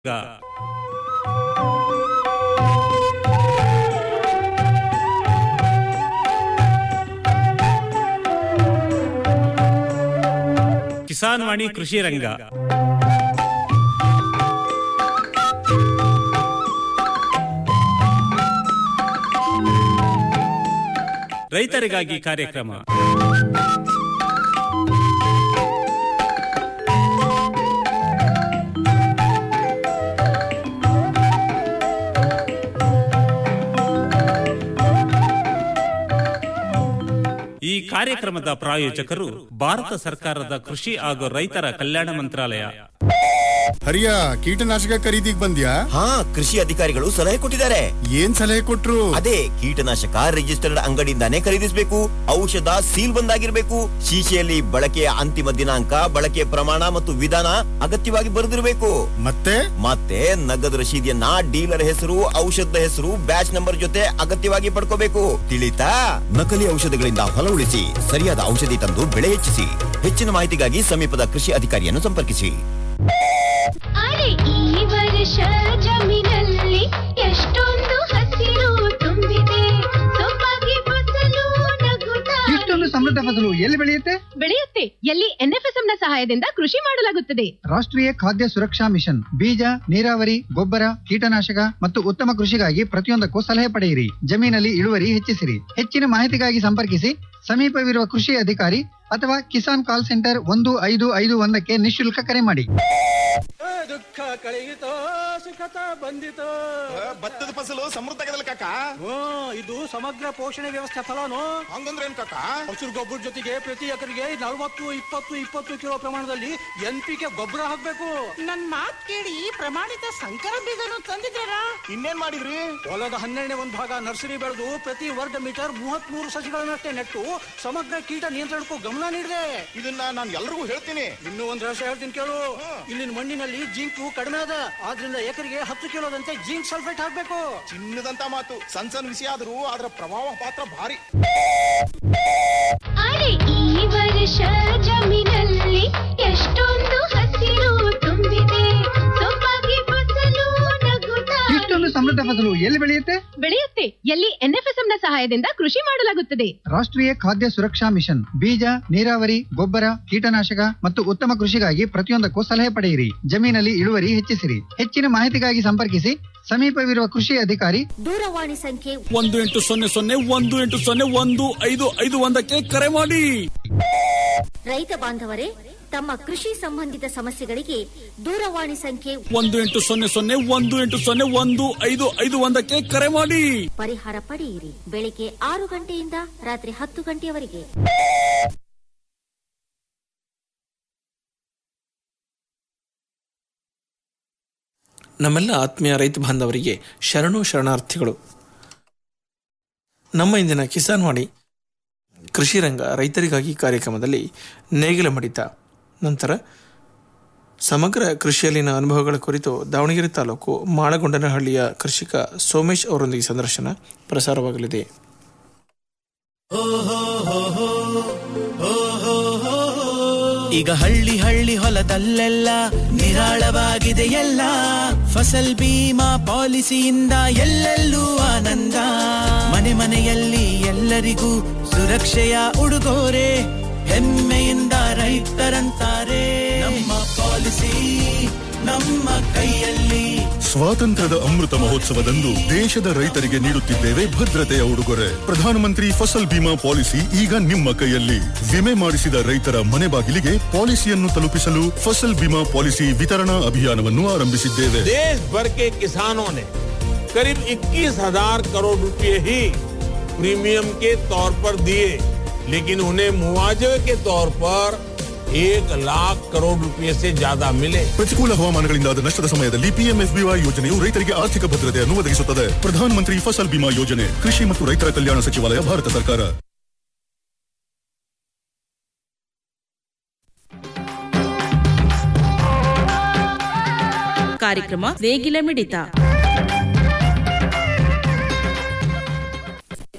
ಕಿಸಾನ್ ವಾಣಿ ಕೃಷಿ ರಂಗ ರೈತರಿಗಾಗಿ ಕಾರ್ಯಕ್ರಮ ಈ ಕಾರ್ಯಕ್ರಮದ ಪ್ರಾಯೋಜಕರು ಭಾರತ ಸರ್ಕಾರದ ಕೃಷಿ ಹಾಗೂ ರೈತರ ಕಲ್ಯಾಣ ಮಂತ್ರಾಲಯ ಹರಿಯ ಕೀಟನಾಶಕ ಖರೀದಿಗ್ ಬಂದ್ಯಾ ಹಾ ಕೃಷಿ ಅಧಿಕಾರಿಗಳು ಸಲಹೆ ಕೊಟ್ಟಿದ್ದಾರೆ ಏನ್ ಸಲಹೆ ಕೊಟ್ರು ಅದೇ ಕೀಟನಾಶಕ ರಿಜಿಸ್ಟರ್ಡ್ ಅಂಗಡಿಯಿಂದಾನೇ ಖರೀದಿಸಬೇಕು ಔಷಧ ಸೀಲ್ ಬಂದಾಗಿರ್ಬೇಕು ಶೀಶೆಯಲ್ಲಿ ಬಳಕೆಯ ಅಂತಿಮ ದಿನಾಂಕ ಬಳಕೆಯ ಪ್ರಮಾಣ ಮತ್ತು ವಿಧಾನ ಅಗತ್ಯವಾಗಿ ಬರೆದಿರಬೇಕು ಮತ್ತೆ ಮತ್ತೆ ನಗದು ರಶೀದಿಯನ್ನ ಡೀಲರ್ ಹೆಸರು ಔಷಧದ ಹೆಸರು ಬ್ಯಾಚ್ ನಂಬರ್ ಜೊತೆ ಅಗತ್ಯವಾಗಿ ಪಡ್ಕೋಬೇಕು ತಿಳಿತಾ ನಕಲಿ ಔಷಧಗಳಿಂದ ಹೊಲ ಉಳಿಸಿ ಸರಿಯಾದ ಔಷಧಿ ತಂದು ಬೆಳೆ ಹೆಚ್ಚಿಸಿ ಹೆಚ್ಚಿನ ಮಾಹಿತಿಗಾಗಿ ಸಮೀಪದ ಕೃಷಿ ಅಧಿಕಾರಿಯನ್ನು ಸಂಪರ್ಕಿಸಿ ಅರೆ ಈ ವರ್ಷ ಜಮೀನಲ್ಲಿ ಎಷ್ಟೊಂದು ಹಸಿರು ತುಂಬಿದೆ ಸೊಬಗೆ ಫಸಲು ನಗುತ್ತಾ ಇಷ್ಟೊಂದು ಸಮೃದ್ಧ ಫಸಲು ಎಲ್ಲಿ ಬೆಳೆಯುತ್ತೆ ಬೆಳೆಯುತ್ತೆ ಎಲ್ಲಿ ಎನ್ಎಫ್ಎಸ್ಎಂ ನ ಸಹಾಯದಿಂದ ಕೃಷಿ ಮಾಡಲಾಗುತ್ತದೆ ರಾಷ್ಟ್ರೀಯ ಖಾದ್ಯ ಸುರಕ್ಷಾ ಮಿಷನ್ ಬೀಜ ನೀರಾವರಿ ಗೊಬ್ಬರ ಕೀಟನಾಶಕ ಮತ್ತು ಉತ್ತಮ ಕೃಷಿಗಾಗಿ ಪ್ರತಿಯೊಂದಕ್ಕೂ ಸಲಹೆ ಪಡೆಯಿರಿ ಜಮೀನಲ್ಲಿ ಇಳುವರಿ ಹೆಚ್ಚಿಸಿರಿ ಹೆಚ್ಚಿನ ಮಾಹಿತಿಗಾಗಿ ಸಂಪರ್ಕಿಸಿ ಸಮೀಪವಿರುವ ಕೃಷಿ ಅಧಿಕಾರಿ ಅಥವಾ ಕಿಸಾನ್ ಕಾಲ್ ಸೆಂಟರ್ ಒಂದು ಐದು ಐದು ಒಂದಕ್ಕೆ ನಿಶುಲ್ಕ ಕರೆ ಮಾಡಿ ದುಃಖ ಕಳೆಯಿತೋ ಸುಖತ ಬಂದಿತೋ ಭತ್ತದ ಫಸಲು ಸಮೃದ್ಧ ಆಗದಲ್ಲ ಕಾಕ ಹ್ಞೂ ಇದು ಸಮಗ್ರ ಪೋಷಣೆ ವ್ಯವಸ್ಥೆ ಫಲನು ಹಂಗಂದ್ರೆ ಏನ್ ಕಾಕ ಹಸಿರು ಗೊಬ್ಬರ ಜೊತೆಗೆ ಪ್ರತಿ ಎಕರೆಗೆ ನಲವತ್ತು ಇಪ್ಪತ್ತು ಇಪ್ಪತ್ತು ಕಿಲೋ ಪ್ರಮಾಣದಲ್ಲಿ ಎನ್ ಪಿ ಕೆ ಗೊಬ್ಬರ ಹಾಕ್ಬೇಕು ನನ್ ಮಾತ್ ಕೇಳಿ ಪ್ರಮಾಣಿತ ಸಂಕರ ಬೀಜನು ತಂದಿದ್ದಾರ ಇನ್ನೇನ್ ಮಾಡಿದ್ರಿ ಹೊಲದ ಹನ್ನೆರಡನೇ ಒಂದು ಭಾಗ ನರ್ಸರಿ ಬೆಳೆದು ಪ್ರತಿ ವರ್ಗ ಮೀಟರ್ ಮೂವತ್ತ್ ಮೂರು ಸಸಿಗಳನ್ನಷ್ಟೇ ನೆಟ್ಟು ಸಮಗ್ರ ಕೀಟ ನಿಯಂತ್ರಣಕ್ಕೂ ಗಮನ ನೀಡಿದೆ ಇದನ್ನ ನಾನು ಎಲ್ರಿಗೂ ಹೇಳ್ತೀನಿ ಇನ್ನೂ ಒಂದು ರಹಸ್ಯ ಹೇಳ್ತೀನಿ ಕೇಳು ಇಲ್ಲಿನ ಮಣ್ಣಿನಲ್ಲಿ ಜಿಂಕು ಕಡಿಮೆ ಅದ ಆದ್ರಿಂದ ಎಕರೆಗೆ ಹತ್ತು ಕಿಲೋದಂತೆ ಜಿಂಕ್ ಸಲ್ಫೇಟ್ ಹಾಕ್ಬೇಕು ಚಿನ್ನದಂತ ಮಾತು ಸಣ್ಣ ಸಣ್ಣ ವಿಷಯ ಆದ್ರೂ ಅದರ ಪ್ರಭಾವ ಪಾತ್ರ ಭಾರಿ ಅರೆ ಈ ವರ್ಷ ಜಮೀನಲ್ಲಿ ಎಷ್ಟೊಂದು ಹಸಿರು ತುಂಬಿದೆ ಸೊಬಗೆ ಫಸಲು ನಗುತ್ತಾ ಇಷ್ಟೊಂದು ಸಮೃದ್ಧ ಫಸಲು ಎಲ್ಲಿ ಬೆಳೆಯುತ್ತೆ ಬೆಳೆಯುತ್ತೆ ಎಲ್ಲಿ ಎನ್ಎಫ್ಎಸ್ಎಂ ನ ಸಹಾಯದಿಂದ ಕೃಷಿ ಮಾಡಲಾಗುತ್ತದೆ ರಾಷ್ಟ್ರೀಯ ಖಾದ್ಯ ಸುರಕ್ಷಾ ಮಿಷನ್ ಬೀಜ ನೀರಾವರಿ ಗೊಬ್ಬರ ಕೀಟನಾಶಕ ಮತ್ತು ಉತ್ತಮ ಕೃಷಿಗಾಗಿ ಪ್ರತಿಯೊಂದಕ್ಕೂ ಸಲಹೆ ಪಡೆಯಿರಿ ಜಮೀನಲ್ಲಿ ಇಳುವರಿ ಹೆಚ್ಚಿಸಿರಿ ಹೆಚ್ಚಿನ ಮಾಹಿತಿಗಾಗಿ ಸಂಪರ್ಕಿಸಿ ಸಮೀಪವಿರುವ ಕೃಷಿ ಅಧಿಕಾರಿ ದೂರವಾಣಿ ಸಂಖ್ಯೆ ಒಂದು ಎಂಟು ಸೊನ್ನೆ ಸೊನ್ನೆ ಒಂದು ಎಂಟು ಸೊನ್ನೆ ಒಂದು ಐದು ಐದು ಒಂದಕ್ಕೆ ಕರೆ ಮಾಡಿ ರೈತ ಬಾಂಧವರೇ ತಮ್ಮ ಕೃಷಿ ಸಂಬಂಧಿತ ಸಮಸ್ಯೆಗಳಿಗೆ ದೂರವಾಣಿ ಸಂಖ್ಯೆ ಒಂದು ಎಂಟು ಸೊನ್ನೆ ಸೊನ್ನೆ ಒಂದು ಎಂಟು ಸೊನ್ನೆ ಒಂದು ಐದು ಐದು ಒಂದಕ್ಕೆ ಕರೆ ಮಾಡಿ ಪರಿಹಾರ ಪಡೆಯಿರಿ ಬೆಳಿಗ್ಗೆ ಆರು ಗಂಟೆಯಿಂದ ರಾತ್ರಿ ಹತ್ತು ಗಂಟೆಯವರೆಗೆ ನಮ್ಮೆಲ್ಲ ಆತ್ಮೀಯ ರೈತ ಬಾಂಧವರಿಗೆ ಶರಣು ಶರಣಾರ್ಥಿಗಳು ನಮ್ಮ ಇಂದಿನ ಕಿಸಾನ್ ವಾಣಿ ಕೃಷಿ ರಂಗ ರೈತರಿಗಾಗಿ ಕಾರ್ಯಕ್ರಮದಲ್ಲಿ ನೇಗಿಲ ಮಡಿತ ನಂತರ ಸಮಗ್ರ ಕೃಷಿಯಲ್ಲಿನ ಅನುಭವಗಳ ಕುರಿತು ದಾವಣಗೆರೆ ತಾಲೂಕು ಮಾಳಗೊಂಡನಹಳ್ಳಿಯ ಕೃಷಿಕ ಸೋಮೇಶ್ ಅವರೊಂದಿಗೆ ಸಂದರ್ಶನ ಪ್ರಸಾರವಾಗಲಿದೆ ಈಗ ಹಳ್ಳಿ ಹಳ್ಳಿ ಹೊಲದಲ್ಲೆಲ್ಲ ನಿರಾಳವಾಗಿದೆ ಎಲ್ಲ ಫಸಲ್ ಬೀಮಾ ಪಾಲಿಸಿಯಿಂದ ಎಲ್ಲೆಲ್ಲೂ ಆನಂದ ಮನೆ ಮನೆಯಲ್ಲಿ ಎಲ್ಲರಿಗೂ ಸುರಕ್ಷೆಯ ಉಡುಗೊರೆ ಹೆಮ್ಮೆಯಿಂದ ರೈತರಂತಾರೆ ನಮ್ಮ ಪಾಲಿಸಿ ನಮ್ಮ ಕೈಯಲ್ಲಿ ಸ್ವಾತಂತ್ರ್ಯದ ಅಮೃತ ಮಹೋತ್ಸವದಂದು ದೇಶದ ರೈತರಿಗೆ ನೀಡುತ್ತಿದ್ದೇವೆ ಭದ್ರತೆಯ ಉಡುಗೊರೆ ಪ್ರಧಾನಮಂತ್ರಿ ಫಸಲ್ ಬಿಮಾ ಪಾಲಿಸಿ ಈಗ ನಿಮ್ಮ ಕೈಯಲ್ಲಿ ವಿಮೆ ಮಾಡಿಸಿದ ರೈತರ ಮನೆ ಬಾಗಿಲಿಗೆ ಪಾಲಿಸಿಯನ್ನು ತಲುಪಿಸಲು ಫಸಲ್ ಬಿಮಾ ಪಾಲಿಸಿ ವಿತರಣಾ ಅಭಿಯಾನವನ್ನು ಆರಂಭಿಸಿದ್ದೇವೆ देश भर के किसानों ने करीब 21,000 करोड़ रुपए ही प्रीमियम के तौर पर दिए लेकिन उन्हें मुआवजे के तौर पर एक लाख करोड़ रुपए से ज्यादा मिले ಪ್ರತಿಕೂಲ ಹವಾಮಾನಗಳಿಂದಾದ ನಷ್ಟದ ಸಮಯದಲ್ಲಿ ಪಿಎಂಎಫ್ಬಿವೈ ಯೋಜನೆಯು ರೈತರಿಗೆ ಆರ್ಥಿಕ ಭದ್ರತೆಯನ್ನು ಒದಗಿಸುತ್ತದೆ ಪ್ರಧಾನಮಂತ್ರಿ ಫಸಲ್ ಬಿಮಾ ಯೋಜನೆ ಕೃಷಿ ಮತ್ತು ರೈತರ ಕಲ್ಯಾಣ ಸಚಿವಾಲಯ ಭಾರತ ಸರ್ಕಾರ ಕಾರ್ಯಕ್ರಮ ನೇಗಿಲ ಮಿಡಿತ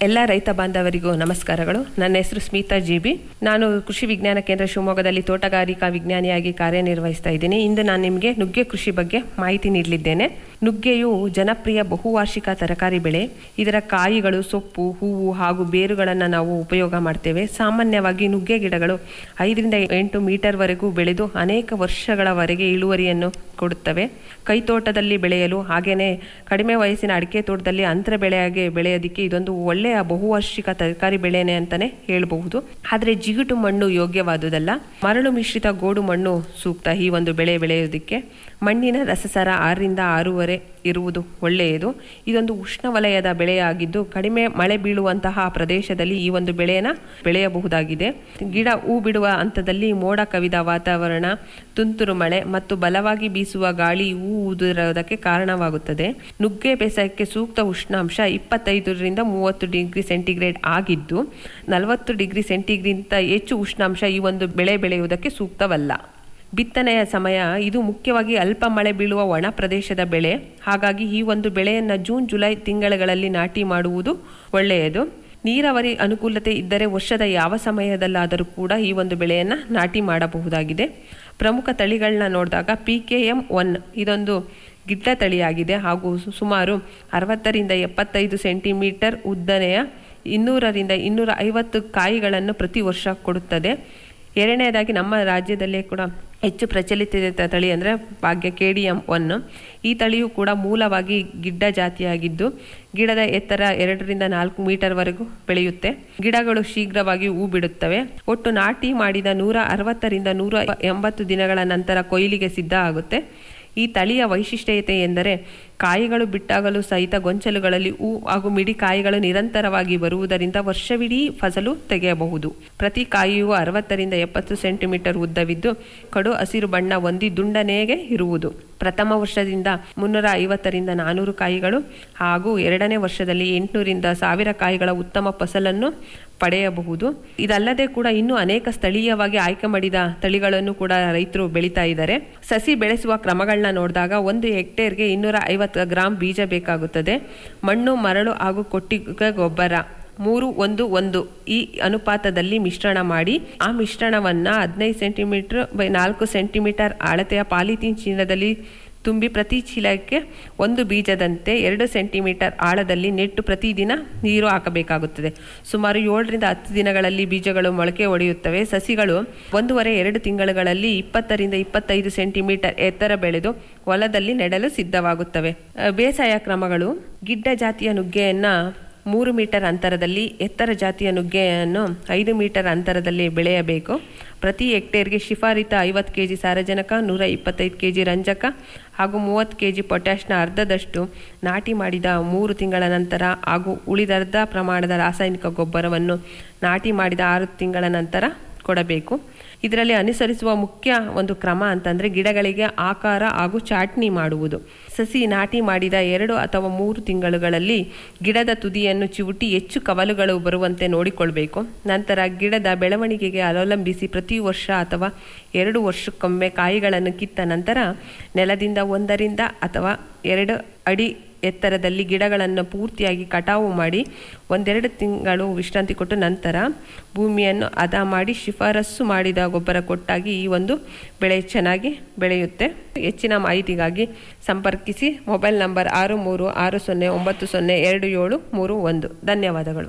ಎಲ್ಲ ರೈತ ಬಾಂಧವರಿಗೂ ನಮಸ್ಕಾರಗಳು ನನ್ನ ಹೆಸರು ಸ್ಮಿತಾ ಜಿಬಿ ನಾನು ಕೃಷಿ ವಿಜ್ಞಾನ ಕೇಂದ್ರ ಶಿವಮೊಗ್ಗದಲ್ಲಿ ತೋಟಗಾರಿಕಾ ವಿಜ್ಞಾನಿಯಾಗಿ ಕಾರ್ಯನಿರ್ವಹಿಸ್ತಾ ಇದ್ದೀನಿ ಇಂದು ನಾನು ನಿಮಗೆ ನುಗ್ಗೆ ಕೃಷಿ ಬಗ್ಗೆ ಮಾಹಿತಿ ನೀಡಲಿದ್ದೇನೆ ನುಗ್ಗೆಯು ಜನಪ್ರಿಯ ಬಹುವಾರ್ಷಿಕ ತರಕಾರಿ ಬೆಳೆ ಇದರ ಕಾಯಿಗಳು ಸೊಪ್ಪು ಹೂವು ಹಾಗೂ ಬೇರುಗಳನ್ನು ನಾವು ಉಪಯೋಗ ಮಾಡ್ತೇವೆ ಸಾಮಾನ್ಯವಾಗಿ ನುಗ್ಗೆ ಗಿಡಗಳು ಐದರಿಂದ ಎಂಟು ಮೀಟರ್ವರೆಗೂ ಬೆಳೆದು ಅನೇಕ ವರ್ಷಗಳವರೆಗೆ ಇಳುವರಿಯನ್ನು ಕೊಡುತ್ತವೆ ಕೈತೋಟದಲ್ಲಿ ಬೆಳೆಯಲು ಹಾಗೆಯೇ ಕಡಿಮೆ ವಯಸ್ಸಿನ ಅಡಿಕೆ ತೋಟದಲ್ಲಿ ಅಂತರ ಬೆಳೆಯಾಗಿ ಬೆಳೆಯೋದಕ್ಕೆ ಇದೊಂದು ಒಳ್ಳೆಯ ಬಹುವಾರ್ಷಿಕ ತರಕಾರಿ ಬೆಳೆನೆ ಅಂತಾನೆ ಹೇಳಬಹುದು ಆದರೆ ಜಿಗುಟು ಮಣ್ಣು ಯೋಗ್ಯವಾದುದಲ್ಲ ಮರಳು ಮಿಶ್ರಿತ ಗೋಡು ಮಣ್ಣು ಸೂಕ್ತ ಈ ಒಂದು ಬೆಳೆ ಬೆಳೆಯೋದಕ್ಕೆ ಮಣ್ಣಿನ ರಸಸಾರ ಆರರಿಂದ ಆರೂವರೆ ಇರುವುದು ಒಳ್ಳೆಯದು ಇದೊಂದು ಉಷ್ಣವಲಯದ ಬೆಳೆಯಾಗಿದ್ದು ಕಡಿಮೆ ಮಳೆ ಬೀಳುವಂತಹ ಪ್ರದೇಶದಲ್ಲಿ ಈ ಒಂದು ಬೆಳೆಯನ್ನು ಬೆಳೆಯಬಹುದಾಗಿದೆ ಗಿಡ ಹೂ ಬಿಡುವ ಹಂತದಲ್ಲಿ ಮೋಡ ಕವಿದ ವಾತಾವರಣ ತುಂತುರು ಮಳೆ ಮತ್ತು ಬಲವಾಗಿ ಬೀಸುವ ಗಾಳಿ ಹೂ ಉದುರೋದಕ್ಕೆ ಕಾರಣವಾಗುತ್ತದೆ ನುಗ್ಗೆ ಬೇಸಾಯಕ್ಕೆ ಸೂಕ್ತ ಉಷ್ಣಾಂಶ ಇಪ್ಪತ್ತೈದರಿಂದ ಮೂವತ್ತು ಡಿಗ್ರಿ ಸೆಂಟಿಗ್ರೇಡ್ ಆಗಿದ್ದು ನಲವತ್ತು ಡಿಗ್ರಿ ಸೆಂಟಿಗ್ರಿಗಿಂತ ಹೆಚ್ಚು ಉಷ್ಣಾಂಶ ಈ ಒಂದು ಬೆಳೆ ಬೆಳೆಯುವುದಕ್ಕೆ ಸೂಕ್ತವಲ್ಲ ಬಿತ್ತನೆಯ ಸಮಯ ಇದು ಮುಖ್ಯವಾಗಿ ಅಲ್ಪ ಮಳೆ ಬೀಳುವ ಒಣ ಪ್ರದೇಶದ ಬೆಳೆ ಹಾಗಾಗಿ ಈ ಒಂದು ಬೆಳೆಯನ್ನು ಜೂನ್ ಜುಲೈ ತಿಂಗಳುಗಳಲ್ಲಿ ನಾಟಿ ಮಾಡುವುದು ಒಳ್ಳೆಯದು ನೀರಾವರಿ ಅನುಕೂಲತೆ ಇದ್ದರೆ ವರ್ಷದ ಯಾವ ಸಮಯದಲ್ಲಾದರೂ ಕೂಡ ಈ ಒಂದು ಬೆಳೆಯನ್ನು ನಾಟಿ ಮಾಡಬಹುದಾಗಿದೆ ಪ್ರಮುಖ ತಳಿಗಳನ್ನ ನೋಡಿದಾಗ ಪಿ ಕೆ ಎಂ ಒನ್ ಇದೊಂದು ಗಿಡ್ಡ ತಳಿಯಾಗಿದೆ ಹಾಗೂ ಸುಮಾರು ಅರವತ್ತರಿಂದ ಎಪ್ಪತ್ತೈದು ಸೆಂಟಿಮೀಟರ್ ಉದ್ದನೆಯ ಇನ್ನೂರರಿಂದ ಇನ್ನೂರ ಐವತ್ತು ಕಾಯಿಗಳನ್ನು ಪ್ರತಿ ವರ್ಷ ಕೊಡುತ್ತದೆ ಎರಡನೇದಾಗಿ ನಮ್ಮ ರಾಜ್ಯದಲ್ಲೇ ಕೂಡ ಹೆಚ್ಚು ಪ್ರಚಲಿತ ತಳಿ ಅಂದರೆ ಭಾಗ್ಯ ಕೆ ಡಿ ಎಂ ಒನ್ ಈ ತಳಿಯು ಕೂಡ ಮೂಲವಾಗಿ ಗಿಡ್ಡ ಜಾತಿಯಾಗಿದ್ದು ಗಿಡದ ಎತ್ತರ ಎರಡರಿಂದ ನಾಲ್ಕು ಮೀಟರ್ವರೆಗೂ ಬೆಳೆಯುತ್ತೆ ಗಿಡಗಳು ಶೀಘ್ರವಾಗಿ ಹೂ ಬಿಡುತ್ತವೆ ಒಟ್ಟು ನಾಟಿ ಮಾಡಿದ ನೂರ ಅರವತ್ತರಿಂದ ನೂರ ಎಂಬತ್ತು ದಿನಗಳ ನಂತರ ಕೊಯ್ಲಿಗೆ ಸಿದ್ಧ ಆಗುತ್ತೆ ಈ ತಳಿಯ ವೈಶಿಷ್ಟ್ಯತೆ ಎಂದರೆ ಕಾಯಿಗಳು ಬಿಟ್ಟಾಗಲೂ ಸಹಿತ ಗೊಂಚಲುಗಳಲ್ಲಿ ಹೂ ಹಾಗೂ ಮಿಡಿ ಕಾಯಿಗಳು ನಿರಂತರವಾಗಿ ಬರುವುದರಿಂದ ವರ್ಷವಿಡೀ ಫಸಲು ತೆಗೆಯಬಹುದು ಪ್ರತಿ ಕಾಯಿಯು ಅರವತ್ತರಿಂದ ಎಪ್ಪತ್ತು ಸೆಂಟಿಮೀಟರ್ ಉದ್ದವಿದ್ದು ಕಡು ಹಸಿರು ಬಣ್ಣ ಹೊಂದಿ ದುಂಡನೆಗೆ ಇರುವುದು ಪ್ರಥಮ ವರ್ಷದಿಂದ ಮುನ್ನೂರ ಐವತ್ತರಿಂದ ನಾನೂರು ಕಾಯಿಗಳು ಹಾಗೂ ಎರಡನೇ ವರ್ಷದಲ್ಲಿ ಎಂಟುನೂರಿಂದ ಸಾವಿರ ಕಾಯಿಗಳ ಉತ್ತಮ ಫಸಲನ್ನು ಪಡೆಯಬಹುದು ಇದಲ್ಲದೆ ಕೂಡ ಇನ್ನೂ ಅನೇಕ ಸ್ಥಳೀಯವಾಗಿ ಆಯ್ಕೆ ಮಾಡಿದ ತಳಿಗಳನ್ನು ಕೂಡ ರೈತರು ಬೆಳೀತಾ ಇದ್ದಾರೆ ಸಸಿ ಬೆಳೆಸುವ ಕ್ರಮಗಳನ್ನ ನೋಡಿದಾಗ ಒಂದು ಹೆಕ್ಟೇರ್ಗೆ ಇನ್ನೂರ ಐವತ್ತು ಗ್ರಾಂ ಬೀಜ ಬೇಕಾಗುತ್ತದೆ ಮಣ್ಣು ಮರಳು ಹಾಗೂ ಕೊಟ್ಟಿಗೆ ಗೊಬ್ಬರ ಮೂರು ಒಂದು ಒಂದು ಈ ಅನುಪಾತದಲ್ಲಿ ಮಿಶ್ರಣ ಮಾಡಿ ಆ ಮಿಶ್ರಣವನ್ನ ಹದಿನೈದು ಸೆಂಟಿಮೀಟರ್ ಬೈ ನಾಲ್ಕು ಸೆಂಟಿಮೀಟರ್ ಅಳತೆಯ ಪಾಲಿಥೀನ್ ಚೀಲದಲ್ಲಿ ತುಂಬಿ ಪ್ರತಿ ಚೀಲಕ್ಕೆ ಒಂದು ಬೀಜದಂತೆ ಎರಡು ಸೆಂಟಿಮೀಟರ್ ಆಳದಲ್ಲಿ ನೆಟ್ಟು ಪ್ರತಿದಿನ ನೀರು ಹಾಕಬೇಕಾಗುತ್ತದೆ ಸುಮಾರು ಏಳರಿಂದ ಹತ್ತು ದಿನಗಳಲ್ಲಿ ಬೀಜಗಳು ಮೊಳಕೆ ಒಡೆಯುತ್ತವೆ ಸಸಿಗಳು ಒಂದೂವರೆ ಎರಡು ತಿಂಗಳುಗಳಲ್ಲಿ ಇಪ್ಪತ್ತರಿಂದ ಇಪ್ಪತ್ತೈದು ಸೆಂಟಿಮೀಟರ್ ಎತ್ತರ ಬೆಳೆದು ಹೊಲದಲ್ಲಿ ನೆಡಲು ಸಿದ್ಧವಾಗುತ್ತವೆ ಬೇಸಾಯ ಕ್ರಮಗಳು ಗಿಡ್ಡ ಜಾತಿಯ ನುಗ್ಗೆಯನ್ನ ಮೂರು ಮೀಟರ್ ಅಂತರದಲ್ಲಿ ಎತ್ತರ ಜಾತಿಯ ನುಗ್ಗೆಯನ್ನು ಐದು ಮೀಟರ್ ಅಂತರದಲ್ಲಿ ಬೆಳೆಯಬೇಕು ಪ್ರತಿ ಹೆಕ್ಟೇರ್ಗೆ ಶಿಫಾರಿತ ಐವತ್ತು ಕೆಜಿ ಸಾರಜನಕ ನೂರ ಇಪ್ಪತ್ತೈದು ಕೆಜಿ ರಂಜಕ ಹಾಗೂ ಮೂವತ್ತು ಕೆಜಿ ಪೊಟ್ಯಾಶ್ನ ಅರ್ಧದಷ್ಟು ನಾಟಿ ಮಾಡಿದ ಮೂರು ತಿಂಗಳ ನಂತರ ಹಾಗೂ ಉಳಿದರ್ಧ ಪ್ರಮಾಣದ ರಾಸಾಯನಿಕ ಗೊಬ್ಬರವನ್ನು ನಾಟಿ ಮಾಡಿದ ಆರು ತಿಂಗಳ ನಂತರ ಕೊಡಬೇಕು ಇದರಲ್ಲಿ ಅನುಸರಿಸುವ ಮುಖ್ಯ ಒಂದು ಕ್ರಮ ಅಂತಂದ್ರೆ ಗಿಡಗಳಿಗೆ ಆಕಾರ ಹಾಗೂ ಚಾಟ್ನಿ ಮಾಡುವುದು ಸಸಿ ನಾಟಿ ಮಾಡಿದ ಎರಡು ಅಥವಾ ಮೂರು ತಿಂಗಳುಗಳಲ್ಲಿ ಗಿಡದ ತುದಿಯನ್ನು ಚಿವುಟಿ ಹೆಚ್ಚು ಕವಲುಗಳು ಬರುವಂತೆ ನೋಡಿಕೊಳ್ಬೇಕು ನಂತರ ಗಿಡದ ಬೆಳವಣಿಗೆಗೆ ಅವಲಂಬಿಸಿ ಪ್ರತಿ ವರ್ಷ ಅಥವಾ ಎರಡು ವರ್ಷಕ್ಕೊಮ್ಮೆ ಕಾಯಿಗಳನ್ನು ಕಿತ್ತ ನಂತರ ನೆಲದಿಂದ ಒಂದರಿಂದ ಅಥವಾ ಎರಡು ಅಡಿ ಎತ್ತರದಲ್ಲಿ ಗಿಡಗಳನ್ನು ಪೂರ್ತಿಯಾಗಿ ಕಟಾವು ಮಾಡಿ ಒಂದೆರಡು ತಿಂಗಳು ವಿಶ್ರಾಂತಿ ಕೊಟ್ಟು ನಂತರ ಭೂಮಿಯನ್ನು ಹದ ಮಾಡಿ ಶಿಫಾರಸ್ಸು ಮಾಡಿದ ಗೊಬ್ಬರ ಕೊಟ್ಟಾಗಿ ಈ ಒಂದು ಬೆಳೆ ಚೆನ್ನಾಗಿ ಬೆಳೆಯುತ್ತೆ ಹೆಚ್ಚಿನ ಮಾಹಿತಿಗಾಗಿ ಸಂಪರ್ಕಿಸಿ ಮೊಬೈಲ್ ನಂಬರ್ ಆರು ಮೂರು ಆರು ಸೊನ್ನೆ ಒಂಬತ್ತು ಸೊನ್ನೆ ಎರಡು ಏಳು ಮೂರು ಒಂದು ಧನ್ಯವಾದಗಳು